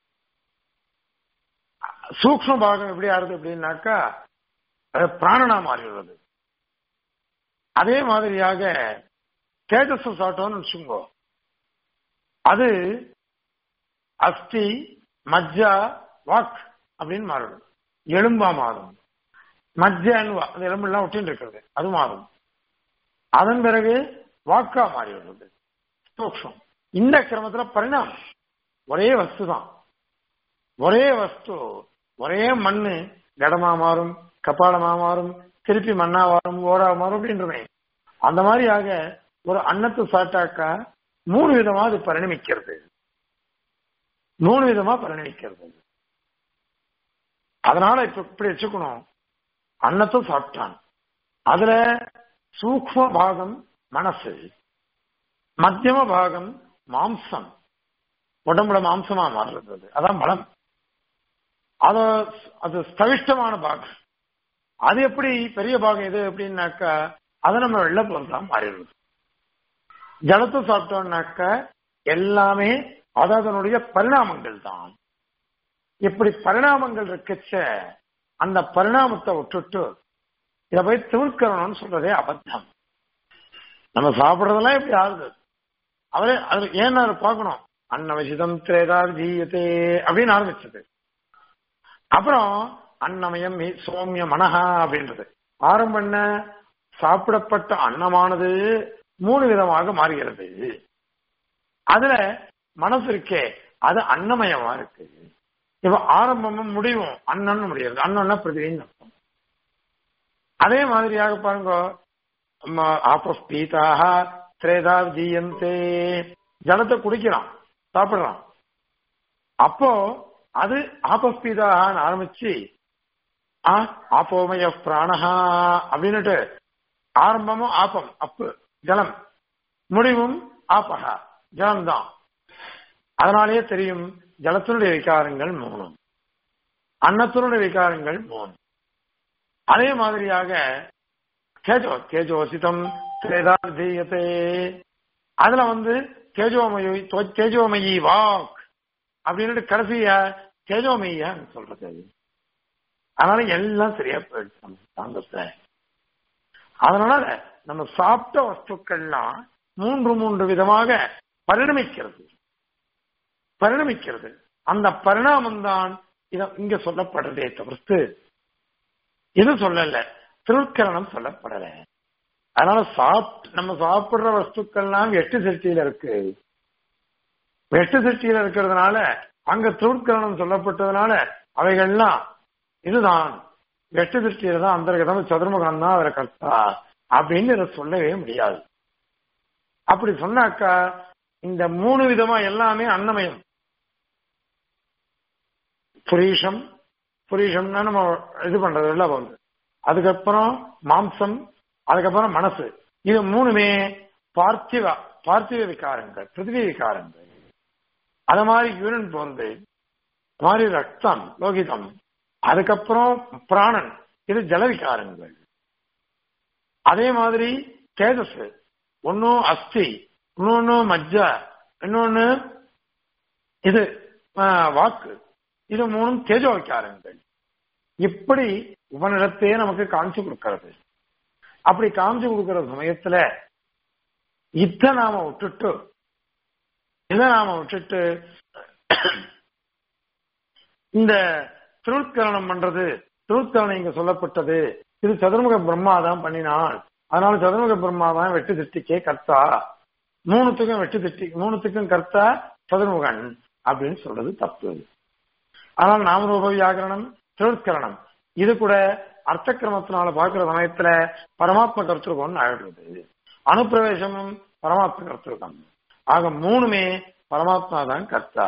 சூக்ம பாகம் எப்படி ஆறுது அப்படின்னாக்கா அது பிராணனா மாறிடுறது அதே மாதிரியாக தேஜஸ் சாப்பிட்டோம்னு வச்சுக்கோ அது அஸ்தி மஜ்ஜா வாக் அப்படின்னு மாறிடும் எலும்பா மாறும் மஜ்ஜான்னு அந்த எலும்பெல்லாம் ஒட்டின்னு இருக்கிறது அது மாறும் அதன் பிறகு வாக்கா மாறி வருது சூக்ஷம் இந்த கிரமத்துல பரிணாமம் ஒரே வஸ்து தான் ஒரே வஸ்து ஒரே மண்ணு கடமா மாறும் கபாலமா மாறும் திருப்பி மண்ணா மாறும் ஓடா மாறும் அப்படின்றமே அந்த மாதிரியாக ஒரு அன்னத்தை சாப்பிட்டாக்கா மூணு விதமா அது பரிணமிக்கிறது மூணு விதமா பரிணமிக்கிறது அதனால இப்ப இப்படி வச்சுக்கணும் அன்னத்தை சாப்பிட்டான் அதுல சூக்ம பாகம் மனசு மத்தியம பாகம் மாம்சம் உடம்புல மாம்சமா மாறுறது அது. அதான் பலம் அத அது ஸ்தவிஷ்டமான பாகம் அது எப்படி பெரிய பாகம் எது அப்படின்னாக்கா அதை நம்ம வெள்ள பொருள்தான் மாறிடுது ஜலத்தை சாப்பிட்டோம்னாக்கா எல்லாமே அது அதனுடைய பரிணாமங்கள் தான் இப்படி பரிணாமங்கள் இருக்கச்ச அந்த பரிணாமத்தை விட்டுட்டு இதை போய் திமிர்க்கணும்னு சொல்றதே அபத்தம் நம்ம சாப்பிடுறதெல்லாம் இப்படி ஆகுது அவரே அது ஏன் அதை பார்க்கணும் அன்னவசிதம் திரேதா ஜீயத்தே அப்படின்னு ஆரம்பிச்சது அப்புறம் அன்னமயம் மி- சோமிய மனஹா அப்படின்றது ஆரம்பம் என்ன சாப்பிடப்பட்ட அன்னமானது மூணு விதமாக மாறுகிறது அதுல மனசு இருக்கே அது அன்னமயமா இருக்கு இப்ப ஆரம்பமும் முடிவும் அண்ணன்னு முடியாது அண்ணன்னா பிரதிவின்னு அர்த்தம் அதே மாதிரியாக பாருங்க ஆபஸ்பீதாக திரேதா ஜீயந்தே ஜலத்தை குடிக்கிறான் சாப்பிடுறான் அப்போ அது ஆபஸ்பீதாகான்னு ஆரம்பிச்சு ஆ, ஆப்போமய பிராணஹா அப்படின்னுட்டு ஆரம்பமும் ஆப்பம் அப்பு ஜலம் முடிவும் ஆப்பகா ஜலம்தான் அதனாலேயே தெரியும் ஜலத்தினுடைய விகாரங்கள் மூணு அன்னத்தினுடைய விகாரங்கள் மூணு அதே மாதிரியாக கேஜோ கேஜோசிதம் திரேதார்த்தீயத்தே அதுல வந்து தேஜோமயி தொ- தேஜோமயி வாக் அப்படின்னு கடைசியா தேஜோமய்யான்னு சொல்றது அது. அதனால எல்லாம் சரியா போயிடுச்சு நம்ம சாந்தத்துல அதனால நம்ம சாப்பிட்ட வஸ்துக்கள்லாம் மூன்று மூன்று விதமாக பரிணமிக்கிறது பரிணமிக்கிறது அந்த பரிணாமம் தான் இத இங்க சொல்லப்படுறதே தவிர்த்து இது சொல்லல திருக்கரணம் சொல்லப்படல அதனால சாப் நம்ம சாப்பிடுற வஸ்துக்கள்லாம் எட்டு சக்தியில இருக்கு எட்டு சக்தியில இருக்கிறதுனால அங்க திருக்கரணம் சொல்லப்பட்டதுனால அவைகள்லாம் இதுதான் வெட்டு திருஷ்டியில தான் அந்தர்கதம் சதுர்முகம் தான் அவரை கர்த்தா அப்படின்னு இதை சொல்லவே முடியாது அப்படி சொன்னாக்கா இந்த மூணு விதமா எல்லாமே அன்னமயம் புரீஷம் புரீஷம்னா நம்ம இது பண்றது எல்லாம் வந்து அதுக்கப்புறம் மாம்சம் அதுக்கப்புறம் மனசு இது மூணுமே பார்த்திவ பார்த்திவ விகாரங்கள் பிருத்திவி விகாரங்கள் அத மாதிரி யூரின் போறது மாதிரி ரத்தம் லோகிதம் அதுக்கப்புறம் பிராணன் இது ஜலவிகாரங்கள் அதே மாதிரி தேஜஸ் ஒன்னும் அஸ்தி இன்னொன்னு மஜ்ஜா இன்னொன்னு இது வாக்கு இது மூணும் தேஜோ விகாரங்கள் இப்படி உபனிடத்தையே நமக்கு காமிச்சு கொடுக்கிறது அப்படி காமிச்சு கொடுக்கிற சமயத்துல இத நாம விட்டுட்டு இதை நாம விட்டுட்டு இந்த திருவுட்கரணம் பண்றது திருவுட்கரணம் இங்க சொல்லப்பட்டது இது சதுர்முக பிரம்மா தான் பண்ணினான் அதனால சதுர்முக பிரம்மா தான் வெட்டு திருஷ்டிக்கே கர்த்தா மூணுத்துக்கும் வெட்டு திருஷ்டி மூணுத்துக்கும் கர்த்தா சதுர்முகன் அப்படின்னு சொல்றது தப்பு ஆனால் நாமரூப வியாகரணம் திருவுட்கரணம் இது கூட அர்த்த கிரமத்தினால பார்க்கிற சமயத்துல பரமாத்ம கருத்துருக்கம்னு ஆயிடுறது அனுப்பிரவேசமும் பரமாத்ம கருத்துருக்கம் ஆக மூணுமே பரமாத்மா தான் கர்த்தா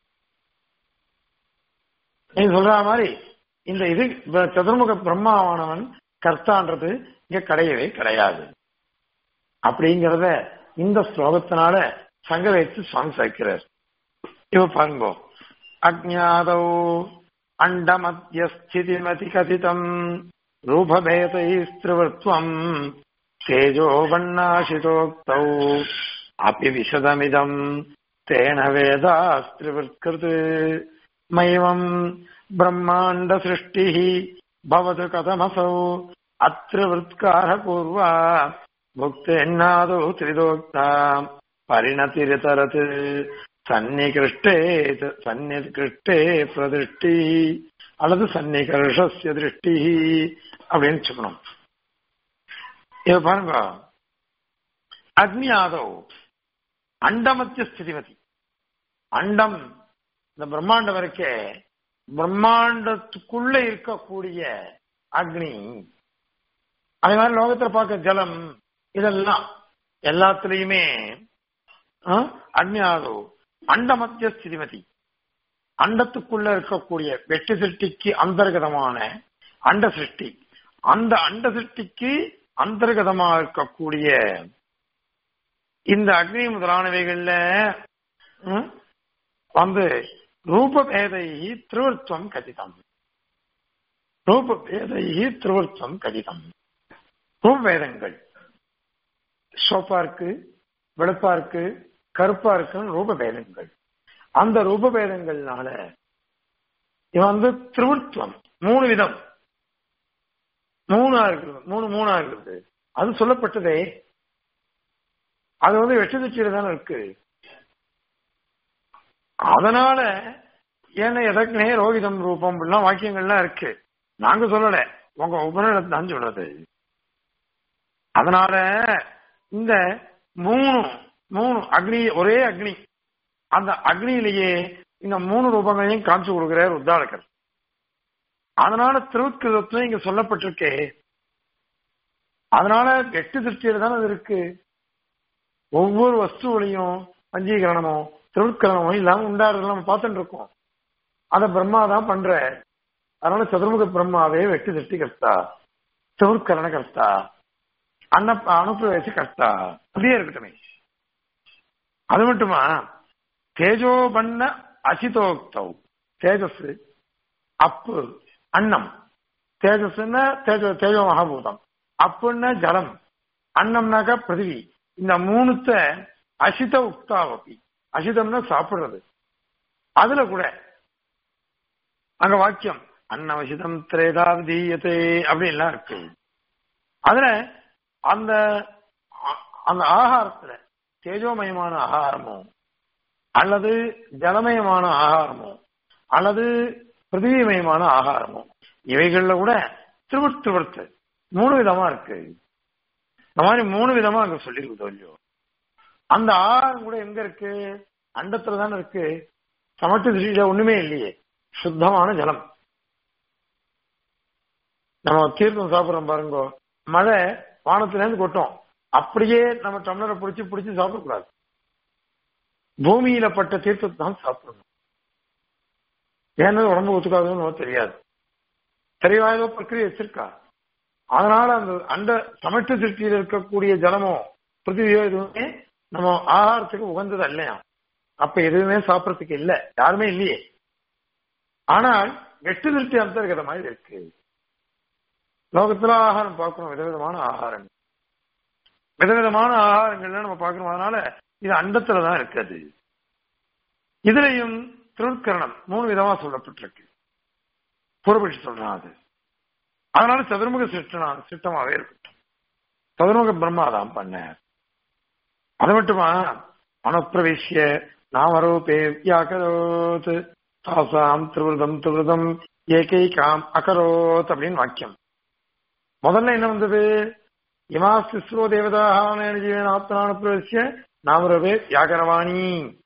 நீ சொல்ற மாதிரி இந்த இது சதுர்முக பிரம்மாவானவன் கர்த்தான்றது இங்க கிடையவே கிடையாது அப்படிங்கிறத இந்த ஸ்லோகத்தினால சங்க வைத்து சுவாமி சேர்க்கிறார் இவ பாருங்க அஜாதௌ அண்டமத்தியஸ்திதிமதி கதிதம் ரூபபேதைஸ்திருவத்வம் தேஜோ வண்ணாசிதோக்தௌ அப்பி விசதமிதம் தேன வேதாஸ்திரிவத்கிருத் மைவம் பிரம்மாண்ட சிருஷ்டி பவது கதமசௌ அத்திர விற்கார பூர்வா புக்தேன்னாதோ திரிதோக்தா பரிணதிரிதரத் சன்னிகிருஷ்டே சன்னிகிருஷ்டே பிரதிஷ்டி அல்லது சன்னிகர்ஷஸ்ய திருஷ்டி அப்படின்னு சொல்லணும் இத பாருங்க அக்னி ஆதவ் அண்டமத்திய ஸ்திதிமதி அண்டம் இந்த பிரம்மாண்டம் இருக்கே பிரம்மாண்டத்துக்குள்ள இருக்கக்கூடிய அக்னி அதே மாதிரி லோகத்துல பார்க்க ஜலம் இதெல்லாம் எல்லாத்துலயுமே அக்னியாதோ அண்டமத்திய ஸ்திதிமதி அண்டத்துக்குள்ள இருக்கக்கூடிய வெட்டு சிருஷ்டிக்கு அந்தர்கதமான அண்ட சிருஷ்டி அந்த அண்ட சிருஷ்டிக்கு அந்தர்கதமா இருக்கக்கூடிய இந்த அக்னி முதலானவைகள்ல வந்து ரூபபேதை திருவருத்தம் கதிதம் ரூபபேதை திருவருத்தம் கதிதம் ரூபபேதங்கள் சோப்பா இருக்கு வெளுப்பா இருக்கு கருப்பா இருக்குன்னு ரூபபேதங்கள் அந்த ரூபபேதங்கள்னால இவன் வந்து திருவருத்துவம் மூணு விதம் மூணா இருக்குது மூணு மூணா இருக்குது அது சொல்லப்பட்டதே அது வந்து வெட்டு திச்சியில தானே இருக்கு அதனால ஏன்னா எதற்குனே ரோகிதம் ரூபம் அப்படிலாம் வாக்கியங்கள்லாம் இருக்கு நாங்க சொல்லல உங்க உபநிடத்தை தான் சொல்றது அதனால இந்த மூணு மூணு அக்னி ஒரே அக்னி அந்த அக்னியிலேயே இந்த மூணு ரூபங்களையும் காமிச்சு கொடுக்கிறார் உத்தாலகர் அதனால திருவுத்கிருதத்துவம் இங்க சொல்லப்பட்டிருக்கே அதனால எட்டு திருஷ்டியில தானே அது இருக்கு ஒவ்வொரு வஸ்துவிலையும் பஞ்சீகரணமோ திருவுட்கரணமோ இல்லாம உண்டாடுறது நம்ம பார்த்துட்டு இருக்கோம் அத பிரம்மா தான் பண்ற அதனால சதுர்முக பிரம்மாவே வெட்டு திருஷ்டி கர்த்தா திருவுட்கரண கர்த்தா அன்ன அனுப்பிரவேச கர்த்தா அப்படியே இருக்கட்டுமே அது மட்டுமா தேஜோ பண்ண அசிதோக்தவ் தேஜஸ் அப்பு அன்னம் தேஜஸ்னா தேஜோ தேஜோ மகாபூதம் அப்புன்னா ஜலம் அன்னம்னாக்கா பிருத்திவி இந்த மூணுத்த அசித உக்தாவபி அசிதம்னா சாப்பிடுறது அதுல கூட அங்க வாக்கியம் அன்னவசிதம் திரேதாவதீயத்தே அப்படின்லாம் இருக்கு அதுல அந்த அந்த ஆகாரத்துல தேஜோமயமான ஆகாரமோ அல்லது ஜலமயமான ஆகாரமோ அல்லது பிருத்திவிமயமான ஆகாரமோ இவைகள்ல கூட திருவட் திருவர்த்து மூணு விதமா இருக்கு இந்த மாதிரி மூணு விதமா அங்க சொல்லியிருக்குதோ இல்லையோ அந்த ஆகாரம் கூட எங்க இருக்கு அண்டத்துல தானே இருக்கு சமட்டு திருஷ்டியில ஒண்ணுமே இல்லையே சுத்தமான ஜலம் நம்ம தீர்த்தம் சாப்பிடுறோம் பாருங்க மழை வானத்துல இருந்து கொட்டும் அப்படியே நம்ம டம்ளரை பிடிச்சி பிடிச்சி சாப்பிடக்கூடாது பூமியில பட்ட தீர்த்தத்தை தான் சாப்பிடணும் ஏன்னா உடம்பு ஒத்துக்காதுன்னு நமக்கு தெரியாது தெரியவா ஏதோ பிரக்கிரியை வச்சிருக்கா அதனால அந்த அந்த சமட்டு சிருஷ்டியில் இருக்கக்கூடிய ஜலமோ பிருத்திவியோ எதுவுமே நம்ம ஆகாரத்துக்கு உகந்தது இல்லையா அப்ப எதுவுமே சாப்பிடறதுக்கு இல்ல யாருமே இல்லையே ஆனால் எட்டு திருஷ்டி அந்தர்கத மாதிரி இருக்கு லோகத்துல ஆகாரம் பார்க்கணும் விதவிதமான ஆகாரம் விதவிதமான ஆகாரங்கள்ல நம்ம பார்க்கணும் அதனால இது அண்டத்துலதான் இருக்குது இதுலயும் திருட்கரணம் மூணு விதமா சொல்லப்பட்டிருக்கு பூர்வபட்சி சொல்றான் அது அதனால சதுர்முக சிருஷ்டனா சிஷ்டமாவே இருக்கட்டும் சதுர்முக பிரம்மா தான் பண்ணார் அது மட்டுமா அனுப்பிரவேசிய நாமரூபே வியாக்கரோத் தாசாம் திருவிருதம் திருவிருதம் ஏகைகாம் அகரோத் அப்படின்னு வாக்கியம் முதல்ல என்ன வந்தது இமா சிஸ்ரோ தேவதாக ஜீவன் ஆத்மானுப்பிரவேசிய நாமரூபே வியாகரவாணி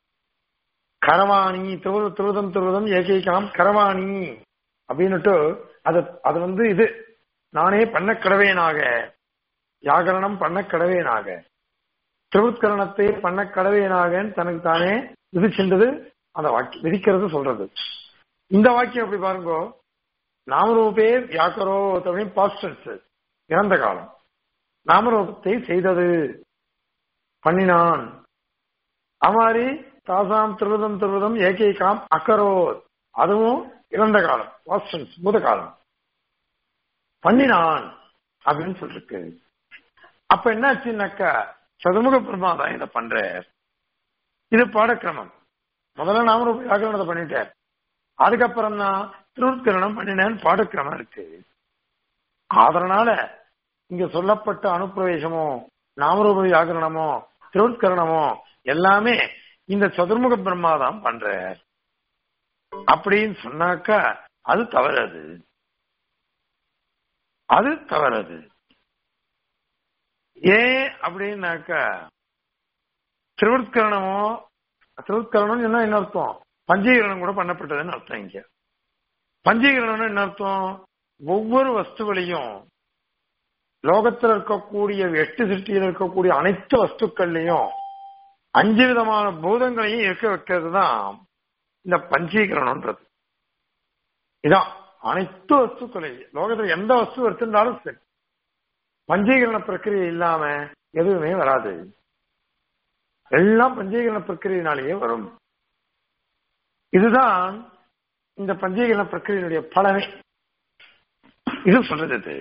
கரவாணி திருவித திருவிதம் திருவிதம் ஏகைகாம் கரவாணி அப்படின்னுட்டு அது அது வந்து இது நானே பண்ண கடவேனாக வியாகரணம் பண்ண கடவேனாக திருவுத்கரணத்தை பண்ண கடவேனாகன்னு தனக்கு தானே விதிச்சின்றது அந்த வாக்கியம் விதிக்கிறது சொல்றது இந்த வாக்கியம் எப்படி பாருங்க நாமரூபே வியாக்கரோ அப்படின்னு பாஸ்டன்ஸ் இறந்த காலம் நாமரூபத்தை செய்தது பண்ணினான் அமாரி தாசாம் திருவிதம் திருவிதம் ஏகைகாம் அக்கரோ அதுவும் இறந்த காலம் பாஸ்டன்ஸ் பூத காலம் பண்ணினான் அப்படின்னு சொல்லிருக்கு அப்ப என்னாச்சுன்னாக்கா சதுமுக பிரம்மா தான் இதை பண்ற இது பாடக்கிரமம் முதல்ல நாம ஒரு வியாகரணத்தை பண்ணிட்டார் அதுக்கப்புறம் தான் திருவுட்கரணம் பண்ணினேன்னு பாடக்கிரமம் இருக்கு அதனால இங்க சொல்லப்பட்ட அனுப்பிரவேசமோ நாமரூப வியாகரணமோ திருவுட்கரணமோ எல்லாமே இந்த சதுர்முக பிரம்மா தான் பண்ற அப்படின்னு சொன்னாக்கா அது தவறது அது தவறது ஏன் அப்படின்னாக்கா திருவுட்கரணமோ திருவுட்கரணம் என்ன என்ன அர்த்தம் பஞ்சீகரணம் கூட பண்ணப்பட்டதுன்னு அர்த்தம் இங்க பஞ்சீகரணம் என்ன அர்த்தம் ஒவ்வொரு வஸ்துவிலையும் லோகத்தில் இருக்கக்கூடிய எட்டு சிருஷ்டியில் இருக்கக்கூடிய அனைத்து வஸ்துக்கள்லையும் அஞ்சு விதமான பூதங்களையும் இருக்க வைக்கிறது தான் இந்த பஞ்சீகரணம்ன்றது இதான் அனைத்து வஸ்துக்களையும் லோகத்தில் எந்த வஸ்து எடுத்திருந்தாலும் சரி பஞ்சீகரண பிரக்கிரியை இல்லாம எதுவுமே வராது எல்லாம் பஞ்சீகரண பிரக்கிரியினாலேயே வரும் இதுதான் இந்த பஞ்சீகரண பிரக்கிரியினுடைய பலனை இது சொல்றது இது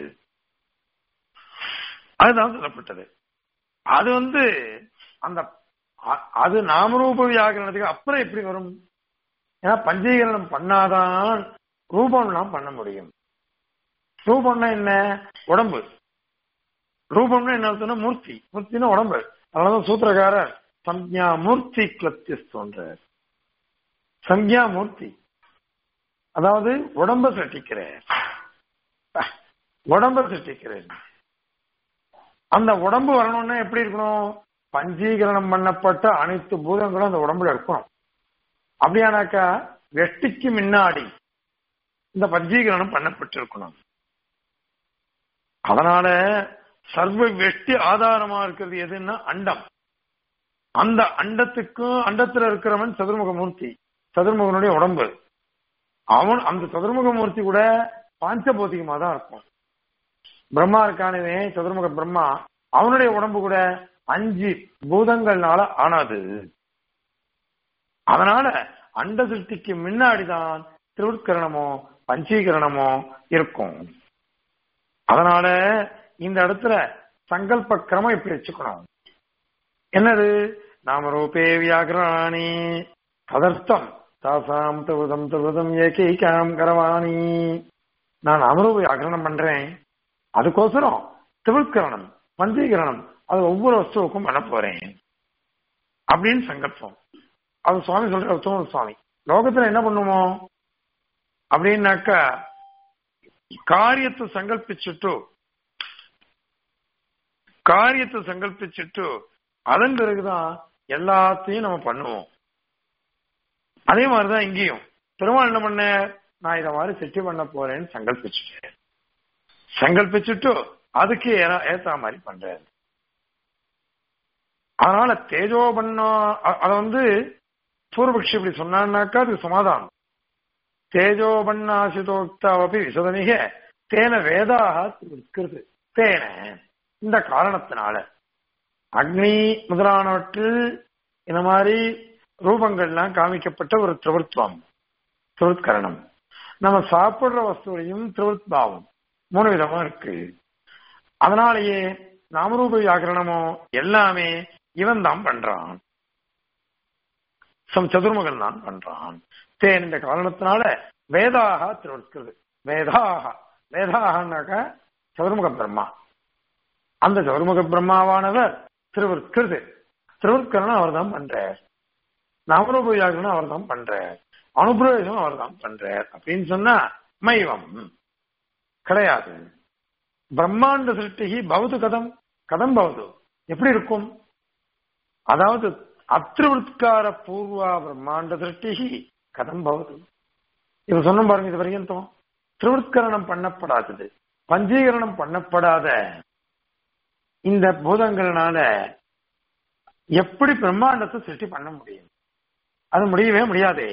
அதுதான் சொல்லப்பட்டது அது வந்து அந்த அது நாமரூப வியாகரணத்துக்கு அப்புறம் எப்படி வரும் ஏன்னா பஞ்சீகரணம் பண்ணாதான் ரூபம்லாம் பண்ண முடியும் ரூபம்னா என்ன உடம்பு ரூபம்னா என்ன அர்த்தம்னா மூர்த்தி மூர்த்தினா உடம்பு அதனாலதான் சூத்திரக்காரர் சம்யா மூர்த்தி கிளப்திஸ் தோன்றார் சம்யா மூர்த்தி அதாவது உடம்ப சட்டிக்கிறேன் உடம்ப சட்டிக்கிறேன் அந்த உடம்பு வரணும்னா எப்படி இருக்கணும் பஞ்சீகரணம் பண்ணப்பட்ட அனைத்து பூதங்களும் அந்த உடம்புல இருக்கணும் அப்படியானாக்கா வெட்டிக்கு முன்னாடி இந்த பஞ்சீகரணம் பண்ணப்பட்டிருக்கணும் அதனால சர்வ வெட்டி ஆதாரமா இருக்கிறது எதுன்னா அண்டம் அந்த அண்டத்துக்கும் அண்டத்துல இருக்கிறவன் சதுர்முக மூர்த்தி சதுர்முகனுடைய உடம்பு அவன் அந்த சதுர்முக மூர்த்தி கூட பாஞ்சபௌதிகமா தான் இருக்கும் பிரம்மா இருக்கானவே சதுர்முக பிரம்மா அவனுடைய உடம்பு கூட அஞ்சு பூதங்கள்னால ஆனாது அதனால அண்ட சிருஷ்டிக்கு முன்னாடிதான் திருவுட்கரணமோ பஞ்சீகரணமோ இருக்கும் அதனால இந்த இடத்துல சங்கல்ப கிரமம் இப்படி வச்சுக்கணும் என்னது நாம ரூபே வியாகராணி ததர்த்தம் தாசாம் திருவதம் திருவதம் ஏகைகாம் கரவாணி நான் அமரூப வியாகரணம் பண்றேன் அதுக்கோசரம் திருவுட்கரணம் பஞ்சீகரணம் அது ஒவ்வொரு வஸ்துவுக்கும் பண்ண போறேன் அப்படின்னு சங்கல்பம் அது சுவாமி சொல்ற உத்தம சுவாமி லோகத்துல என்ன பண்ணுவோம் அப்படின்னாக்கா காரியத்தை சங்கல்பிச்சுட்டு காரியத்தை சங்கல்பிச்சுட்டு அதன் பிறகுதான் எல்லாத்தையும் நம்ம பண்ணுவோம் அதே மாதிரிதான் இங்கேயும் பெருமாள் என்ன பண்ண நான் இதை மாதிரி சிட்டி பண்ண போறேன்னு சங்கல்பிச்சுட்டேன் சங்கல்பிச்சுட்டு அதுக்கு ஏ- ஏத்த மாதிரி பண்றாரு அதனால தேஜோபண்ணா அ- அத வந்து பூர்வபக்ஷி இப்படி சொன்னான்னாக்கா அது சமாதானம் தேஜோபண்ணாசிதோக்தாவபி விசதமிக தேன வேதாக இருக்கிறது தேன இந்த காரணத்தினால அக்னி முதலானவற்றில் இந்த மாதிரி ரூபங்கள்லாம் காமிக்கப்பட்ட ஒரு திருவத்வம் திருவத்கரணம் நம்ம சாப்பிடுற வஸ்துவையும் திருவத்பாவம் மூணு விதமா இருக்கு அதனாலேயே நாமரூப வியாகரணமோ எல்லாமே இவன் தான் பண்றான் சம் சதுர்முகன் தான் பண்றான் தேன் இந்த காரணத்தினால வேதாக திருவட்கிறது வேதாக வேதாகனாக்க சதுர்முக பிரம்மா அந்த சதுர்முக பிரம்மாவானவர் திருவற்கிறது திருவற்கரணம் அவர் தான் பண்றார் நாமரூப வியாகரணம் அவர் தான் பண்றார் அனுபிரவேசம் அவர் தான் பண்றார் அப்படின்னு சொன்னா மைவம் கிடையாது பிரம்மாண்ட சிருஷ்டி பவது கதம் கதம் பவது எப்படி இருக்கும் அதாவது அத்திருவத்கார பூர்வா பிரம்மாண்ட சிருஷ்டி கதம் பவது இப்ப சொன்ன பாருங்க இது வரைக்கும் திருவத்கரணம் பண்ணப்படாதது பஞ்சீகரணம் பண்ணப்படாத இந்த பூதங்கள்னால எப்படி பிரம்மாண்டத்தை சிருஷ்டி பண்ண முடியும் அது முடியவே முடியாதே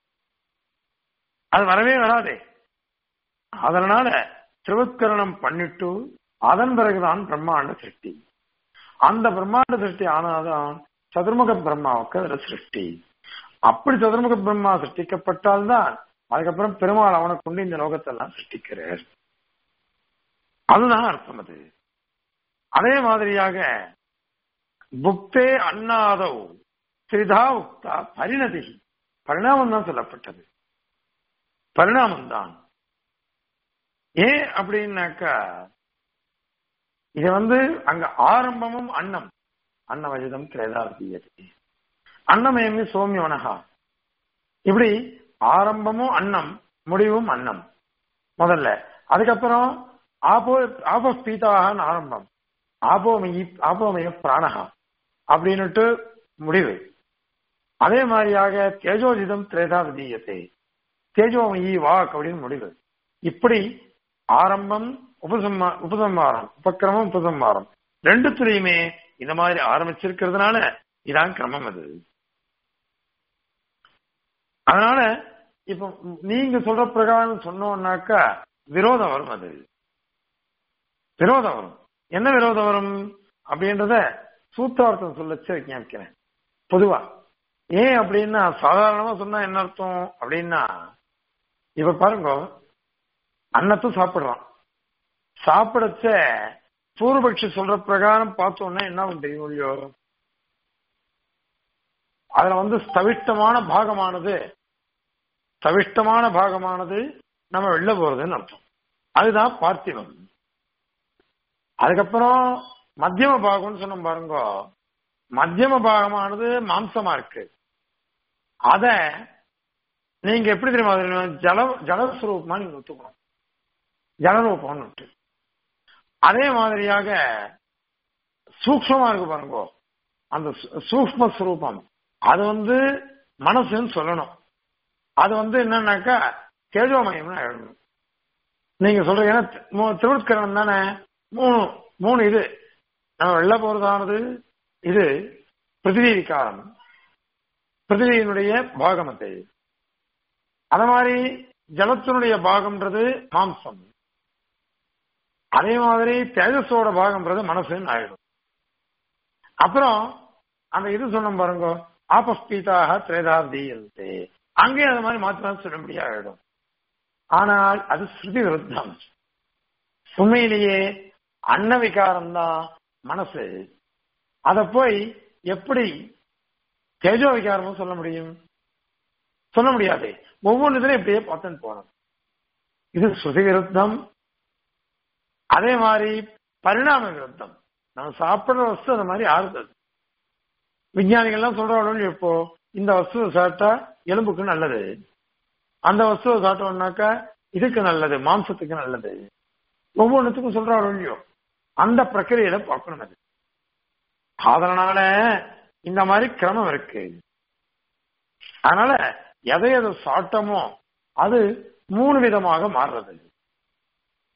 அது வரவே வராதே அதனால திருவத்கரணம் பண்ணிட்டு அதன் பிறகுதான் பிரம்மாண்ட சிருஷ்டி அந்த பிரம்மாண்ட சிருஷ்டி ஆனாதான் சதுர்முக பிரம்மாவுக்கு அதுல சிருஷ்டி அப்படி சதுர்முக பிரம்மா சிருஷ்டிக்கப்பட்டால்தான் அதுக்கப்புறம் பெருமாள் அவனை கொண்டு இந்த லோகத்தெல்லாம் சிருஷ்டிக்கிறார் அதுதான் அர்த்தம் அது அதே மாதிரியாக புக்தே அண்ணாதோ திரிதா உக்தா பரிணதி பரிணாமம் தான் சொல்லப்பட்டது பரிணாமம் தான் ஏன் அப்படின்னாக்கா இது வந்து அங்க ஆரம்பமும் அன்னம் அன்னவஜிதம் திரேதாவியது அன்னமயமே சோமியவனகா இப்படி ஆரம்பமும் அன்னம் முடிவும் அன்னம் முதல்ல அதுக்கப்புறம் ஆபோ ஆபோ பீதாகன்னு ஆரம்பம் ஆபோமயி ஆபோமய பிராணகா அப்படின்னுட்டு முடிவு அதே மாதிரியாக தேஜோஜிதம் திரேதா விதீயத்தை தேஜோமயி வாக் அப்படின்னு முடிவு இப்படி ஆரம்பம் உபசம்மா உபசம்மாரம் உபக்கிரமம் உபசம்மாரம் ரெண்டுத்துலயுமே இந்த மாதிரி ஆரம்பிச்சிருக்கிறதுனால இதான் கிரமம் அது அதனால இப்ப நீங்க சொல்ற பிரகாரம் சொன்னோம்னாக்கா விரோதம் வரும் அது விரோதம் வரும் என்ன விரோதம் வரும் அப்படின்றத சூத்திரார்த்தம் சொல்லச்சு ஞாபகிறேன் பொதுவா ஏன் அப்படின்னா சாதாரணமா சொன்னா என்ன அர்த்தம் அப்படின்னா இப்ப பாருங்க அன்னத்தை சாப்பிடுறான் சாப்பிடச்ச பூர்வபக்ஷி சொல்ற பிரகாரம் பார்த்தோம்னா என்ன ஆகும் தெரியும் இல்லையோ அதுல வந்து ஸ்தவிஷ்டமான பாகமானது ஸ்தவிஷ்டமான பாகமானது நம்ம வெளில போறதுன்னு அர்த்தம் அதுதான் பார்த்திவம் அதுக்கப்புறம் மத்தியம பாகம்னு சொன்னோம் பாருங்க மத்தியம பாகமானது மாம்சமா இருக்கு அத நீங்க எப்படி தெரியுமா தெரியுமா? ஜல ஜலஸ்வரூபமா நீங்க ஒத்துக்கணும் ஜலரூபம்னு விட்டு அதே மாதிரியாக சூக்ஷமா இருக்கு பாருங்க அந்த சூ- சூக்ஷ்ம ஸ்வரூபம் அது வந்து மனசுன்னு சொல்லணும் அது வந்து என்னன்னாக்கா தேஜோமயம்னு ஆயிடணும் நீங்க சொல்றீங்க ஏன்னா தி- மூ- திருவட்கரணம் தானே மூணு மூணு இது நம்ம வெளில போறதானது இது பிருத்திவி விகாரம் பிருத்திவியினுடைய பாகம் அது அத மாதிரி ஜலத்தினுடைய பாகம்ன்றது மாம்சம் அதே மாதிரி தேஜஸோட பாகம்ன்றது மனசுன்னு ஆயிடும் அப்புறம் அந்த இது சொன்னோம் பாருங்க ஆபஸ்பீதாக திரேதார்த்தீயல்தே அங்கேயும் அது மாதிரி மாத்திரம் சொல்ல முடியாயிடும் ஆனால் அது ஸ்ருதி விருத்தம் உண்மையிலேயே அன்ன விகாரம் தான் மனசு அத போய் எப்படி தேஜோ விகாரமும் சொல்ல முடியும் சொல்ல முடியாது ஒவ்வொன்று இதுல இப்படியே பார்த்துன்னு போகணும் இது ஸ்ருதி விருத்தம் அதே மாதிரி பரிணாம விருத்தம் நம்ம சாப்பிடுற வஸ்து அந்த மாதிரி ஆறுது விஞ்ஞானிகள்லாம் சொல்றாங்க இப்போ இந்த வஸ்துவை சாப்பிட்டா எலும்புக்கு நல்லது அந்த வஸ்துவை சாப்பிட்டோம்னாக்கா இதுக்கு நல்லது மாம்சத்துக்கு நல்லது ஒவ்வொன்றுத்துக்கும் சொல்றாங்க இல்லையோ அந்த பிரக்கிரியில பார்க்கணும் அது அதனால இந்த மாதிரி கிரமம் இருக்கு அதனால எதை எதை சாப்பிட்டோமோ அது மூணு விதமாக மாறுறது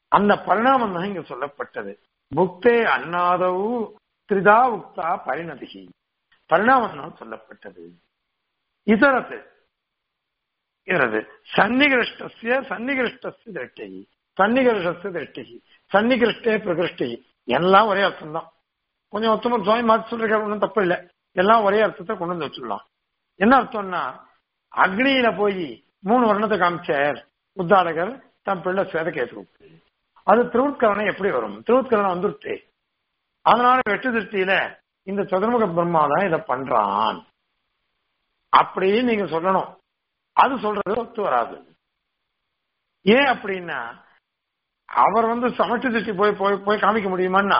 அந்த பரிணாமம் தான் இங்க சொல்லப்பட்டது புக்தே அண்ணாதவு திரிதா உக்தா பரிணதிகி பரிணாமம் தான் சொல்லப்பட்டது இதரது இதரது சன்னிகிருஷ்டசிய சன்னிகிருஷ்டசிய திருஷ்டி சன்னிகிருஷ்டசிய திருஷ்டி சன்னிகிருஷ்டே பிரகிருஷ்டி எல்லாம் ஒரே அர்த்தம் தான் கொஞ்சம் ஒத்துமை சுவாமி மாற்றி சொல்ற ஒன்றும் தப்பு இல்லை எல்லாம் ஒரே அர்த்தத்தை கொண்டு வந்து வச்சுடலாம் என்ன அர்த்தம்னா அக்னியில போய் மூணு வருணத்தை காமிச்சார் உத்தாடகர் தன் பிள்ளை சேதகேதுவுக்கு அது திருவுட்கரணம் எப்படி வரும் திருவுட்கரணம் வந்துருச்சு அதனால வெட்டு திருஷ்டியில இந்த சதுர்முக பிரம்மா தான் இதை பண்றான் அப்படின்னு நீங்க சொல்லணும் அது சொல்றது ஒத்து வராது ஏன் அப்படின்னா அவர் வந்து சமட்டு திருஷ்டி போய் போய் போய் காமிக்க முடியுமான்னா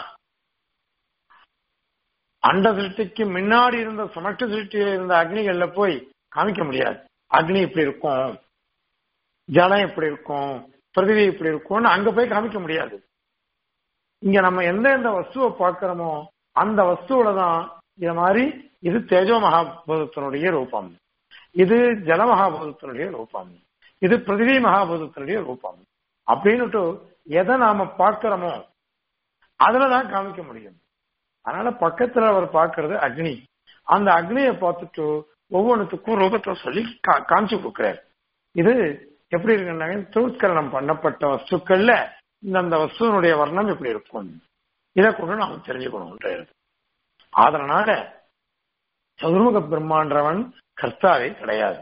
அண்ட சிருஷ்டிக்கு முன்னாடி இருந்த சமட்டு சிருஷ்டியில இருந்த அக்னிகள்ல போய் காமிக்க முடியாது அக்னி இப்படி இருக்கும் ஜலம் இப்படி இருக்கும் பிருத்திவி இப்படி இருக்கும்னு அங்க போய் காமிக்க முடியாது இங்க நம்ம எந்த எந்த வஸ்துவை பார்க்கிறோமோ அந்த வஸ்துவில தான் இது மாதிரி இது தேஜோ மகாபூதத்தினுடைய ரூபம் இது ஜல மகாபூதத்தினுடைய ரூபம் இது பிருத்திவி மகாபூதத்தினுடைய ரூபம் அப்படின்னுட்டு எதை நாம பார்க்கிறோமோ அதுலதான் காமிக்க முடியும் அதனால பக்கத்துல அவர் பார்க்கறது அக்னி அந்த அக்னியை பார்த்துட்டு ஒவ்வொன்றுத்துக்கும் ரூபத்தை சொல்லி கா- காமிச்சு கொடுக்கிறார் இது எப்படி இருக்குன்னா திருவுத்கரணம் பண்ணப்பட்ட வஸ்துக்கள்ல இந்தந்த வஸ்துவனுடைய வர்ணம் எப்படி இருக்கும் இதை கூட நாம தெரிஞ்சுக்கணும் அதனால சதுர்முக பிரம்மாண்டவன் கர்த்தாவே கிடையாது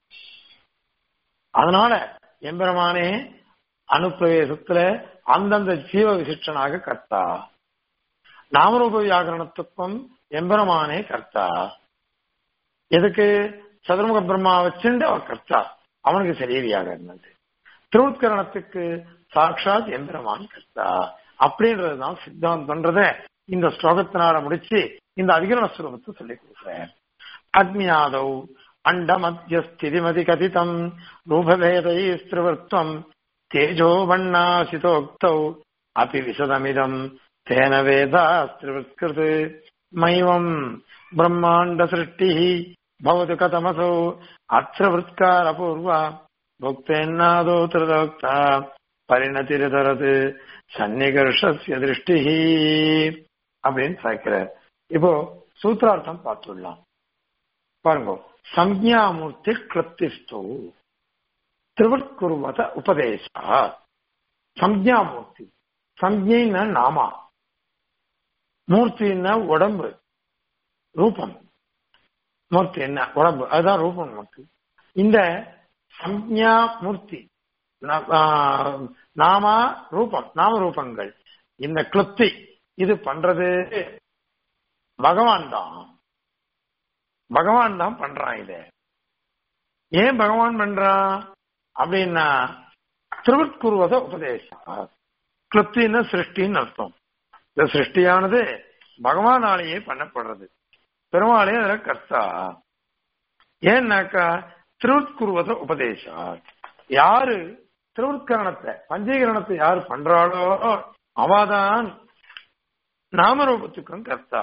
அதனால எம்பெருமானே அனுப்பிரவேசத்துல அந்தந்த ஜீவ விசிஷ்டனாக கர்த்தா நாமரூப வியாகரணத்துக்கும் எம்பெருமானே கர்த்தா எதுக்கு சதுர்முக பிரம்மா வச்சுண்டு அவர் கர்த்தா அவனுக்கு சரீரியாக இருந்தது திருவுத்கரணத்துக்கு சாட்சாத் எம்பெருமான் கர்த்தா அப்படின்றதுதான் சித்தாந்தன்றத இந்த ஸ்லோகத்தினால முடிச்சு இந்த அதிகரண ஸ்லோகத்தை சொல்லி கொடுக்குறேன் அக்னியாதௌ அண்டமத்தியஸ்திதிமதி கதிதம் ரூபவேதை ஸ்திருவர்த்தம் தேஜோ வண்ணாசிதோக்தௌ அபி விசதமிதம் தேன வேதா ஸ்திருவத்கிருத் மைவம் பிரம்மாண்ட சிருஷ்டி பவது கதமசோ அத்திர விற்கார பூர்வா புக்தேன்னாதோ திருதோக்தா பரிணதிரதரது சன்னிகர்ஷஸ்ய திருஷ்டி அப்படின்னு சாய்க்கிறார் இப்போ சூத்திரார்த்தம் பார்த்துடலாம் பாருங்க சம்ஞாமூர்த்தி கிருத்திஸ்து திருவட்குருவத உபதேசா சம்ஞாமூர்த்தி சம்ஞைன்னா நாமா மூர்த்தின்னா உடம்பு ரூபம் மூர்த்தி என்ன உடம்பு அதுதான் ரூபம் நமக்கு இந்த சம்ஞா மூர்த்தி ந- ஆ, நாமா ரூபம் நாம ரூபங்கள் இந்த கிளுப்தி இது பண்றது பகவான் தான் பகவான் தான் பண்றான் இத ஏன் பகவான் பண்றான் அப்படின்னா திருவட்குருவத உபதேசம் கிளுப்தின்னு சிருஷ்டின்னு அர்த்தம் இந்த சிருஷ்டியானது பகவானாலேயே பண்ணப்படுறது பெருமாளே அதுல கர்த்தா ஏன்னாக்கா திருவுட்குருவத உபதேசா யாரு திருவுட்கரணத்தை பஞ்சீகரணத்தை யாரு பண்றாளோ அவாதான் நாமரூபத்துக்கும் கர்த்தா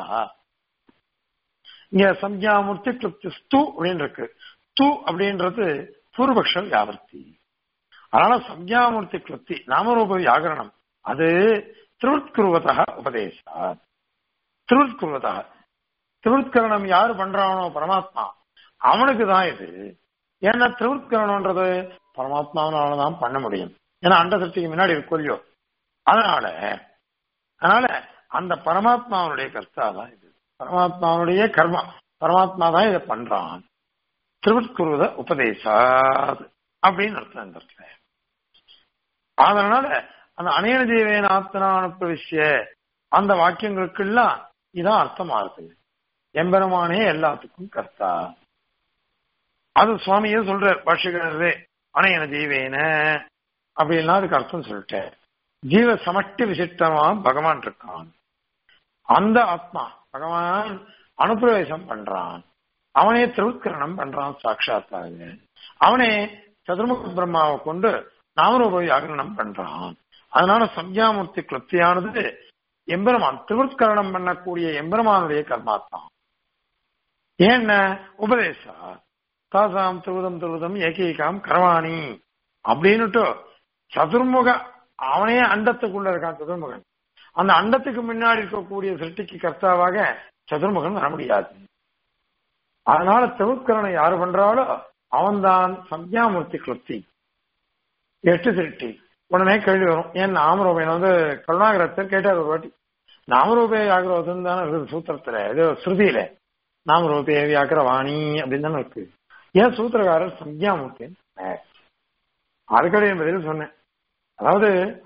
இங்க சம்யாமூர்த்தி கிருப்தி ஸ்து அப்படின்னு இருக்கு து அப்படின்றது பூர்வபக்ஷ வியாபர்த்தி அதனால சம்யாமூர்த்தி கிருப்தி நாமரூப வியாகரணம் அது திருவுட்குருவதா உபதேசா திருவுட்குருவதா திருவுட்கரணம் யாரு பண்றானோ பரமாத்மா அவனுக்கு தான் இது ஏன்னா திருவுட்கரணம்ன்றது பரமாத்மாவனால தான் பண்ண முடியும் ஏன்னா அண்ட சக்திக்கு முன்னாடி இருக்கும் இல்லையோ அதனால அதனால அந்த பரமாத்மாவனுடைய கர்த்தா தான் இது பரமாத்மாவனுடைய கர்மா பரமாத்மா தான் இதை பண்றான் திருவட்குருவத உபதேசாத் அப்படின்னு அர்த்தம் இந்த இடத்துல அதனால அந்த அநேக ஜீவேன ஆத்மனா அனுப்பிய அந்த வாக்கியங்களுக்கெல்லாம் இதான் அர்த்தம் ஆறுது எம்பெருமானே எல்லாத்துக்கும் கர்த்தா அது சுவாமியே சொல்றார் பாஷகரே அணையன ஜீவேன அப்படின்னா அதுக்கு அர்த்தம் சொல்லிட்டேன் ஜீவ சமஷ்டி விசிஷ்டமா பகவான் இருக்கான் அந்த ஆத்மா பகவான் அனுப்பிரவேசம் பண்றான் அவனே திருவுத்கரணம் பண்றான் சாட்சாத்தாக அவனே சதுர்முக பிரம்மாவை கொண்டு நாமரூப வியாகரணம் பண்றான் அதனால சம்யாமூர்த்தி கிருத்தியானது எம்பெருமான் திருவுத்கரணம் பண்ணக்கூடிய எம்பெருமானுடைய கர்மாத்மா ஏன்ன உபதேசா தாசாம் திருவிதம் திருவிதம் ஏகீகாம் கரவாணி அப்படின்னுட்டு சதுர்முக அவனே அண்டத்துக்குள்ள இருக்கான் சதுர்முகன் அந்த அண்டத்துக்கு முன்னாடி இருக்கக்கூடிய சிருஷ்டிக்கு கர்த்தாவாக சதுர்முகன் வர முடியாது அதனால திருக்கரணை யாரு பண்றாலோ அவன்தான் சத்யாமூர்த்தி கிருப்தி எட்டு சிருஷ்டி உடனே கேள்வி வரும் ஏன் நாமரூபன் வந்து கருணாகரத்தர் கேட்டார் ஒரு வாட்டி நாமரூபே ஆகிரவதம் தானே இருக்குது சூத்திரத்துல இது ஸ்ருதியில நாமரூபே வியாக்கிர வாணி அப்படின்னு தானே இருக்கு ஏன் சூத்திரக்காரர் சத்யாமூர்த்தி அதுக்கடைய பதில் சொன்னேன் அதாவது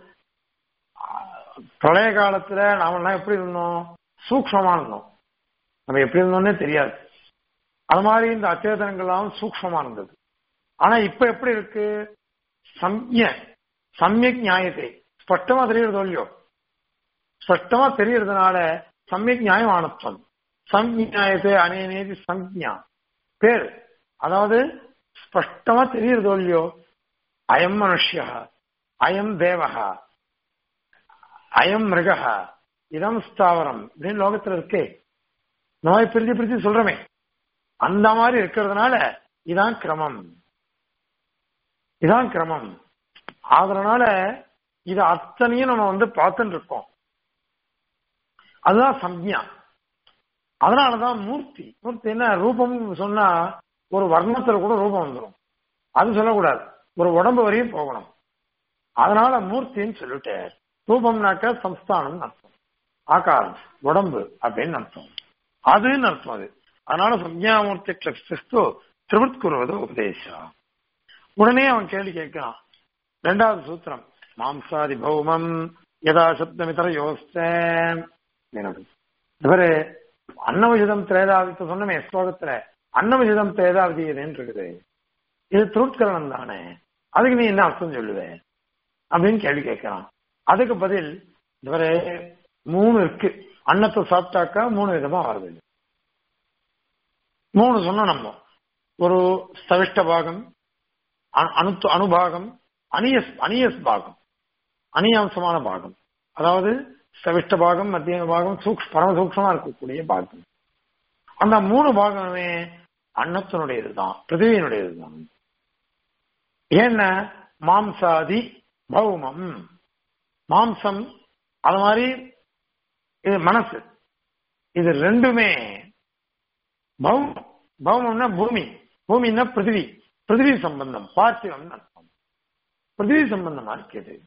பிரளய காலத்துல நாமெல்லாம் எப்படி இருந்தோம் சூக்ஷமா இருந்தோம் நம்ம எப்படி இருந்தோம்னே தெரியாது அது மாதிரி இந்த அச்சேதனங்கள்லாம் சூக்ஷமா இருந்தது ஆனா இப்ப எப்படி இருக்கு சம்ய சமயக் நியாயத்தை ஸ்பஷ்டமா தெரியறதோ இல்லையோ ஸ்பஷ்டமா தெரியறதுனால சமயக் நியாயமானத்துவம் சம்ஞாயத்தை அனேனேதி சம்ஞா பேர் அதாவது ஸ்பஷ்டமா தெரியறதோ இல்லையோ அயம் மனுஷ்யா அயம் தேவகா அயம் மிருகா இதம் ஸ்தாவரம் அப்படின்னு லோகத்துல இருக்கே நோய் பிரிச்சு பிரிச்சு சொல்றமே அந்த மாதிரி இருக்கிறதுனால இதான் கிரமம் இதான் கிரமம் அதனால இது அத்தனையும் நம்ம வந்து பார்த்துட்டு இருக்கோம் அதுதான் சம்யா அதனாலதான் மூர்த்தி மூர்த்தி என்ன ரூபம் சொன்னா ஒரு வர்ணத்துல கூட ரூபம் வந்துடும் அது சொல்லக்கூடாது ஒரு உடம்பு வரையும் போகணும் அதனால மூர்த்தின்னு சொல்லிட்டார் ரூபம்னாக்க சம்ஸ்தானம் அர்த்தம் ஆகாரம் உடம்பு அப்படின்னு அர்த்தம் அதுன்னு அர்த்தம் அது அதனால சம்யாமூர்த்தி கிறிஸ்து திருவித் குருவது உபதேசா உடனே அவன் கேள்வி கேட்கிறான் ரெண்டாவது சூத்திரம் மாம்சாதி பௌமம் யதா சப்தம் இதர யோஸ்தேன் இவரு அன்னவிஜிதம் திரேதாவித்த சொன்னமே ஸ்லோகத்துல அன்னவிஜிதம் திரேதாவதி எதுன்னு இருக்குது இது திருட்கரணம் தானே அதுக்கு நீ என்ன அர்த்தம் சொல்லுவே அப்படின்னு கேள்வி கேட்கிறான் அதுக்கு பதில் இவரே மூணு இருக்கு அன்னத்தை சாப்பிட்டாக்கா மூணு விதமா வருது மூணு சொன்னோம் நம்ம ஒரு ஸ்தவிஷ்ட பாகம் அணு அணுபாகம் அணியஸ் அணியஸ் பாகம் அணியாம்சமான பாகம் அதாவது சவிஷ்ட பாகம் மத்திய பாகம் சூக்ஷ் பரமசூக்ஷமா இருக்கக்கூடிய பாகம் அந்த மூணு பாகமே அன்னத்தினுடையதுதான் பிருத்திவியினுடையதுதான் ஏன்னா மாம்சாதி பௌமம் மாம்சம் அது மாதிரி இது மனசு இது ரெண்டுமே பௌமம் பௌமம்னா பூமி பூமின்னா பிருத்திவி பிருத்திவி சம்பந்தம் பார்த்திவம் அர்த்தம் பிருத்திவி சம்பந்தமா இருக்குது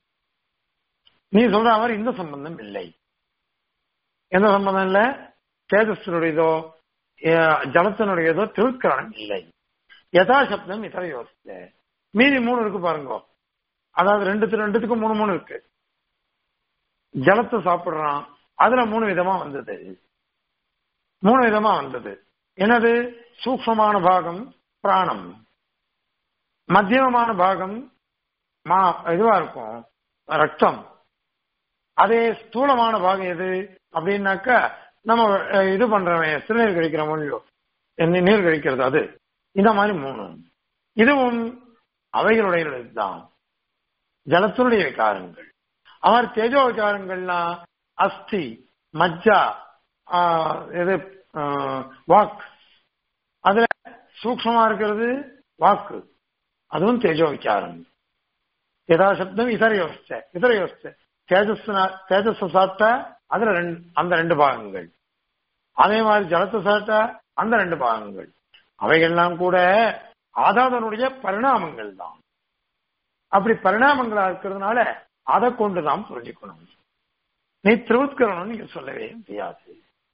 நீ சொல்ற மாதிரி இந்த சம்பந்தம் இல்லை எந்த சம்பந்தம் இல்ல தேஜஸ்னுடையதோ ஜலத்தினுடையதோ திருக்கரணம் இல்லை யதாசப்தம் இதர யோசித்த மீதி மூணு இருக்கு பாருங்க அதாவது ரெண்டு ரெண்டுத்துக்கும் மூணு மூணு இருக்கு ஜலத்தை சாப்பிடுறான் அதுல மூணு விதமா வந்தது மூணு விதமா வந்தது என்னது சூக்மமான பாகம் பிராணம் மத்தியமமான பாகம் மா இதுவா இருக்கும் ரத்தம் அதே ஸ்தூலமான பாகம் எது அப்படின்னாக்கா நம்ம இது பண்றவன் சிறுநீர் கழிக்கிற மொழியோ நீர் கழிக்கிறது அது இந்த மாதிரி மூணு இதுவும் அவைகளுடைய தான் ஜலத்தினுடைய விகாரங்கள் அவர் தேஜோ விகாரங்கள்னா அஸ்தி மஜ்ஜா இது வாக் அதுல சூக்ஷமா இருக்கிறது வாக்கு அதுவும் தேஜோ விசாரம் யதாசப்தம் இதர யோசிச்ச இதர யோசிச்ச தேஜஸ் தேஜஸ் சாப்பிட்டா அதுல ரெண்டு அந்த ரெண்டு பாகங்கள் அதே மாதிரி ஜலத்தை சாப்பிட்டா அந்த ரெண்டு பாகங்கள் அவைகள்லாம் கூட ஆதாதனுடைய பரிணாமங்கள் தான் அப்படி பரிணாமங்களா இருக்கிறதுனால அதை கொண்டுதான் புரிஞ்சுக்கணும் நீ திருவுத்கரணம் நீங்க சொல்லவே முடியாது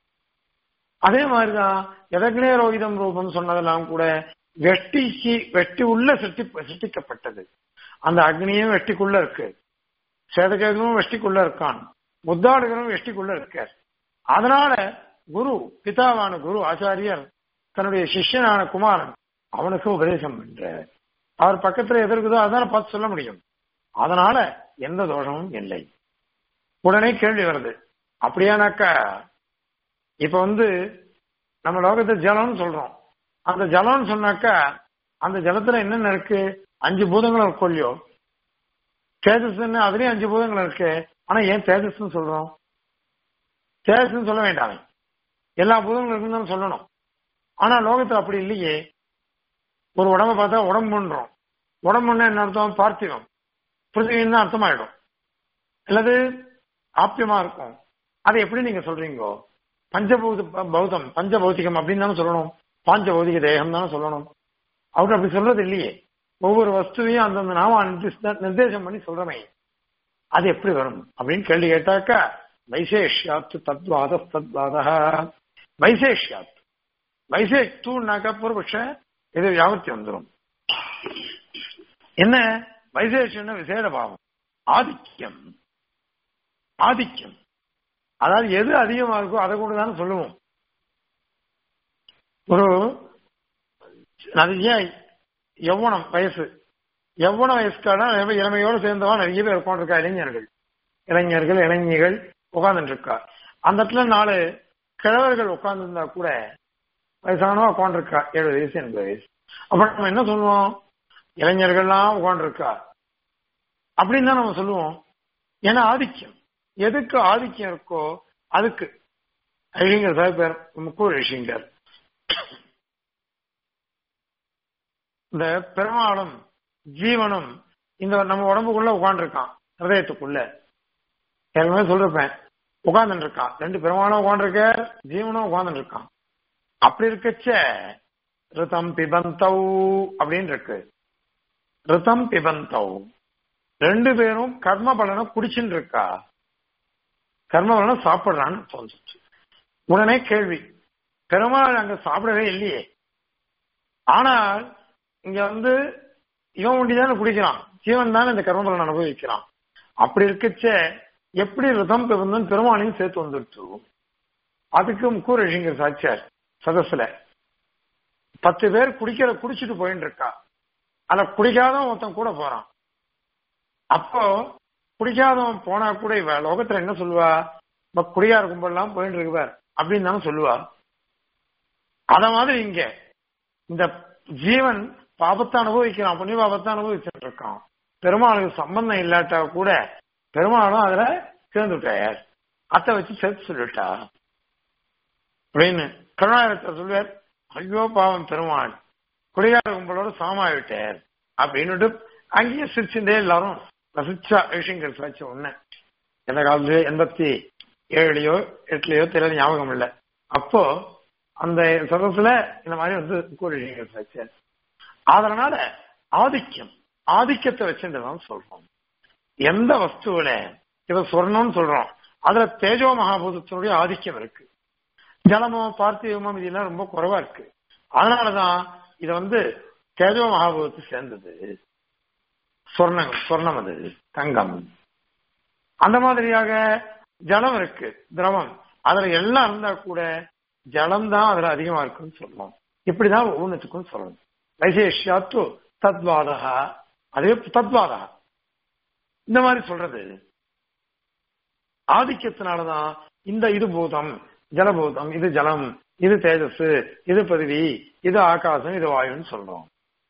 அதே மாதிரிதான் எதக்னே ரோகிதம் ரூபம் சொன்னதெல்லாம் கூட வெட்டிக்கு வெட்டி உள்ள சிருஷ்டி சிருஷ்டிக்கப்பட்டது அந்த அக்னியும் வெட்டிக்குள்ள இருக்கு சேதகேதுவும் வெஷ்டிக்குள்ள இருக்கான் முத்தாடுகளும் வெஷ்டிக்குள்ள இருக்கார் அதனால குரு பிதாவான குரு ஆச்சாரியர் தன்னுடைய சிஷ்யனான குமாரன் அவனுக்கு உபதேசம் பண்ற அவர் பக்கத்துல எது இருக்குதோ அதான பார்த்து சொல்ல முடியும் அதனால எந்த தோஷமும் இல்லை உடனே கேள்வி வருது அப்படியானாக்கா இப்ப வந்து நம்ம லோகத்தை ஜலம்னு சொல்றோம் அந்த ஜலம்னு சொன்னாக்கா அந்த ஜலத்துல என்னென்ன இருக்கு அஞ்சு பூதங்களும் இருக்கும் இல்லையோ தேஜஸ்ன்னு அதுலயும் அஞ்சு பூதங்கள் இருக்கு ஆனா ஏன் தேஜஸ்ன்னு சொல்றோம் தேஜஸ்ன்னு சொல்ல வேண்டாமே எல்லா பூதங்களும் இருக்குன்னு சொல்லணும் ஆனா லோகத்துல அப்படி இல்லையே ஒரு உடம்ப பார்த்தா உடம்புன்றோம் உடம்புன்னா என்ன அர்த்தம் பார்த்திவம் பிருத்திவின்னு தான் அர்த்தமாயிடும் அல்லது ஆப்பியமா இருக்கும் அதை எப்படி நீங்க சொல்றீங்கோ பஞ்சபூத பௌதம் பஞ்சபௌதிகம் அப்படின்னு தானே சொல்லணும் பாஞ்ச பௌதிக தேகம் தானே சொல்லணும் அவர் அப்படி சொல்றது இல்லையே ஒவ்வொரு வஸ்துவையும் அந்தந்த நாம நிர்திஷ்ட- நிர்தேசம் பண்ணி சொல்றமே அது எப்படி வரும் அப்படின்னு கேள்வி கேட்டாக்கா வைசேஷ்யாத்து தத்வாத தத்வாத வைசேஷ்யாத் வைசேஷ் தூன்னாக்கா பூர்வபக்ஷ இது வியாபத்தி வந்துடும் என்ன வைசேஷம்னா விசேட பாவம் ஆதிக்கம் ஆதிக்கம் அதாவது எது அதிகமா இருக்கோ அதை கொண்டு தானே சொல்லுவோம் ஒரு நிறைய யௌவனம் வயசு யௌவன வயசுக்கான இளமையோடு சேர்ந்தவா நிறைய பேர் உட்காந்துருக்கா இளைஞர்கள் இளைஞர்கள் இளைஞர்கள் உட்கார்ந்துட்டு இருக்கா அந்த இடத்துல நாலு கிழவர்கள் உட்கார்ந்துருந்தா கூட வயசானவா உட்காந்துருக்கா ஏழு வயசு எண்பது வயசு அப்ப நம்ம என்ன சொல்லுவோம் இளைஞர்கள்லாம் உட்காந்துருக்கா அப்படின்னு தான் நம்ம சொல்லுவோம் ஏன்னா ஆதிக்கம் எதுக்கு ஆதிக்கம் இருக்கோ அதுக்கு ஐஷிங்கர் சார் பேர் முக்கூர் ஐஷிங்கர் இந்த பெருமாளும் ஜீவனும் இந்த நம்ம உடம்புக்குள்ள உட்காந்துருக்கான் ஹிரதயத்துக்குள்ள ஏற்கனவே சொல்லிருப்பேன் உட்கார்ந்துட்டு இருக்கான் ரெண்டு பெருமாளும் உட்காந்துருக்க ஜீவனும் உட்கார்ந்துட்டு இருக்கான் அப்படி இருக்கச்ச ரிதம் பிபந்தௌ அப்படின்னு இருக்கு ரிதம் பிபந்தௌ ரெண்டு பேரும் கர்ம பலனை குடிச்சுட்டு இருக்கா கர்ம பலனை சாப்பிடுறான்னு தோன்றுச்சு உடனே கேள்வி பெருமாள் அங்க சாப்பிடவே இல்லையே ஆனால் இங்க வந்து இவன் ஒண்டி தானே குடிக்கிறான் ஜீவன் தானே இந்த கர்ம பலனை அனுபவிக்கிறான் அப்படி இருக்கச்ச எப்படி ரிதம் பிபந்தன் பெருமாளையும் சேர்த்து வந்துடுச்சு அதுக்கு முக்கூர் ரிஷிங்கர் சாட்சியார் சதஸ்ல பத்து பேர் குடிக்கிற குடிச்சிட்டு போயின்னு இருக்கா அதுல குடிக்காதவன் ஒருத்தன் கூட போறான் அப்போ குடிக்காதவன் போனா கூட இவ லோகத்துல என்ன சொல்லுவா இப்ப குடிகார கும்பல்லாம் போயிட்டு இருக்குவார் அப்படின்னு தானே சொல்லுவா அத மாதிரி இங்க இந்த ஜீவன் பாபத்தை அனுபவிக்கிறான் புண்ணிய பாபத்தை அனுபவிச்சுட்டு இருக்கான் பெருமாளுக்கு சம்பந்தம் இல்லாட்டா கூட பெருமாளும் அதுல சேர்ந்துட்டார் அத்தை வச்சு சேர்த்து சொல்லிட்டா அப்படின்னு கருணாகரத்தை சொல்வார் ஐயோ பாவம் பெருமாள் குடிகார கும்பலோட சமமாயிட்டார் அப்படின்னுட்டு அங்கேயே சிரிச்சுட்டே எல்லாரும் ரசிச்சா விஷயங்கள் சாட்சி ஒண்ணு எந்த காலத்துல எண்பத்தி ஏழுலயோ எட்டுலயோ தெரியல ஞாபகம் இல்லை அப்போ அந்த சதத்துல இந்த மாதிரி வந்து கூறி விஷயங்கள் சாட்சியார் அதனால ஆதிக்கம் ஆதிக்கத்தை வச்சுதான் சொல்றோம் எந்த வஸ்துவில இத சொர்ணம்னு சொல்றோம் அதுல தேஜோ மகாபூதத்தினுடைய ஆதிக்கம் இருக்கு ஜலமோ பார்த்திவமோ இதெல்லாம் ரொம்ப குறைவா இருக்கு அதனாலதான் இத வந்து தேஜோ மகாபூதத்தை சேர்ந்தது சொர்ணம் சொர்ணம் அது தங்கம் அந்த மாதிரியாக ஜலம் இருக்கு திரவம் அதுல எல்லாம் இருந்தா கூட ஜலம் தான் அதுல அதிகமா இருக்குன்னு சொல்லணும் இப்படிதான் ஒவ்வொன்றுத்துக்கும் சொல்லணும் வைசேஷ்யாத்து தத்வாதகா அதே தத்வாதகா இந்த மாதிரி சொல்றது ஆதிக்கத்தினாலதான் இந்த இது பூதம் ஜலபூதம் இது ஜலம் இது தேஜஸ் இது பதிவி இது ஆகாசம் இது வாயுன்னு சொல்றோம்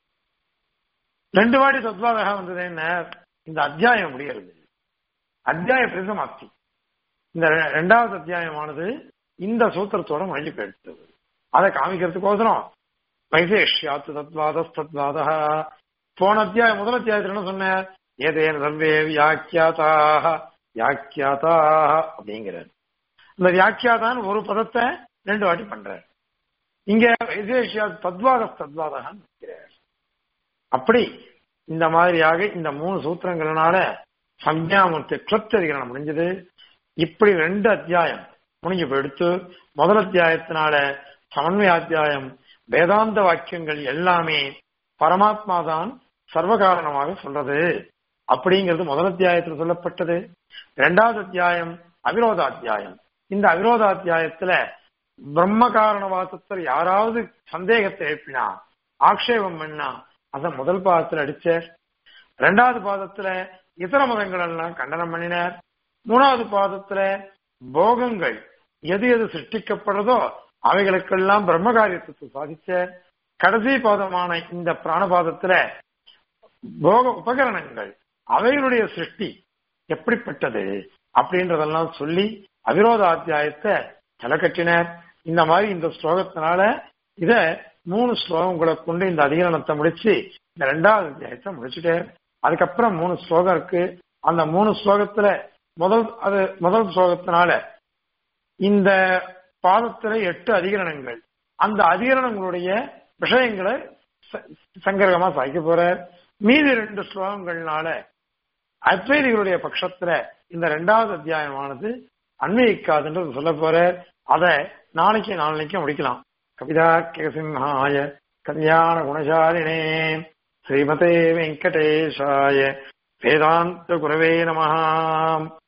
ரெண்டு வாட்டி தத்வாதகா வந்தது என்ன இந்த அத்தியாயம் முடிகிறது அத்தியாய பிரசமாப்தி இந்த ரெ- ரெண்டாவது அத்தியாயமானது இந்த சூத்திரத்தோட மொழி பெற்றது அதை காமிக்கிறதுக்கோசரம் வைசேஷ்யாத்து தத்வாத தத்வாத போன அத்தியாயம் முதல் அத்தியாயத்துல என்ன சொன்ன ஏதேன சர்வே வியாக்கியாதாக வியாக்கியாதாக அப்படிங்கிறார் இந்த வியாக்கியாதான் ஒரு பதத்தை ரெண்டு வாட்டி பண்றார் இங்க வைசேஷ்யா தத்வாத தத்வாதகான்னு நிற்கிறார் அப்படி இந்த மாதிரியாக இந்த மூணு சூத்திரங்களால சம்யாமூர்த்தி கிளப்தரிகரணம் முடிஞ்சது இப்படி ரெண்டு அத்தியாயம் முடிஞ்சு போயிடுத்து முதல் அத்தியாயத்தினால சமன்வய அத்தியாயம் வேதாந்த வாக்கியங்கள் எல்லாமே பரமாத்மா தான் சர்வகாரணமாக சொல்றது அப்படிங்கிறது முதல் அத்தியாயத்தில் சொல்லப்பட்டது இரண்டாவது அத்தியாயம் அவிரோத அத்தியாயம் இந்த அவிரோத அத்தியாயத்துல பிரம்ம காரணவாசத்தில் யாராவது சந்தேகத்தை எழுப்பினா ஆக்ஷேபம் பண்ணா அத முதல் பாதத்துல அடிச்சார் ரெண்டாவது பாதத்துல இதர மதங்கள் எல்லாம் கண்டனம் பண்ணினார் மூணாவது பாதத்துல போகங்கள் எது எது சிருஷ்டிக்கப்படுறதோ அவைகளுக்கெல்லாம் பிரம்ம காரியத்தை சாதிச்சார் கடைசி பாதமான இந்த பிராணபாதத்துல போக உபகரணங்கள் அவைகளுடைய சிருஷ்டி எப்படிப்பட்டது அப்படின்றதெல்லாம் சொல்லி அவிரோத அத்தியாயத்தை தலைக்கட்டினார் இந்த மாதிரி இந்த ஸ்லோகத்தினால இத மூணு ஸ்லோகங்களை கொண்டு இந்த அதிகரணத்தை முடிச்சு இந்த ரெண்டாவது அத்தியாயத்தை முடிச்சுட்டார் அதுக்கப்புறம் மூணு ஸ்லோகம் இருக்கு அந்த மூணு ஸ்லோகத்துல முதல் அது முதல் ஸ்லோகத்தினால இந்த பாதத்துல எட்டு அதிகரணங்கள் அந்த அதிகரணங்களுடைய விஷயங்களை ச- சங்கரகமா சாய்க்க போற மீதி ரெண்டு ஸ்லோகங்கள்னால அத்வைதிகளுடைய பட்சத்துல இந்த ரெண்டாவது அத்தியாயமானது அன்வயிக்காதுன்றது சொல்ல போற அத நாளைக்கு நாளைக்கு முடிக்கலாம் கவிதா கேசிம்ஹாய கல்யாண குணசாலினே ஸ்ரீமதே வெங்கடேஷாய வேதாந்த குரவே நமஹாம்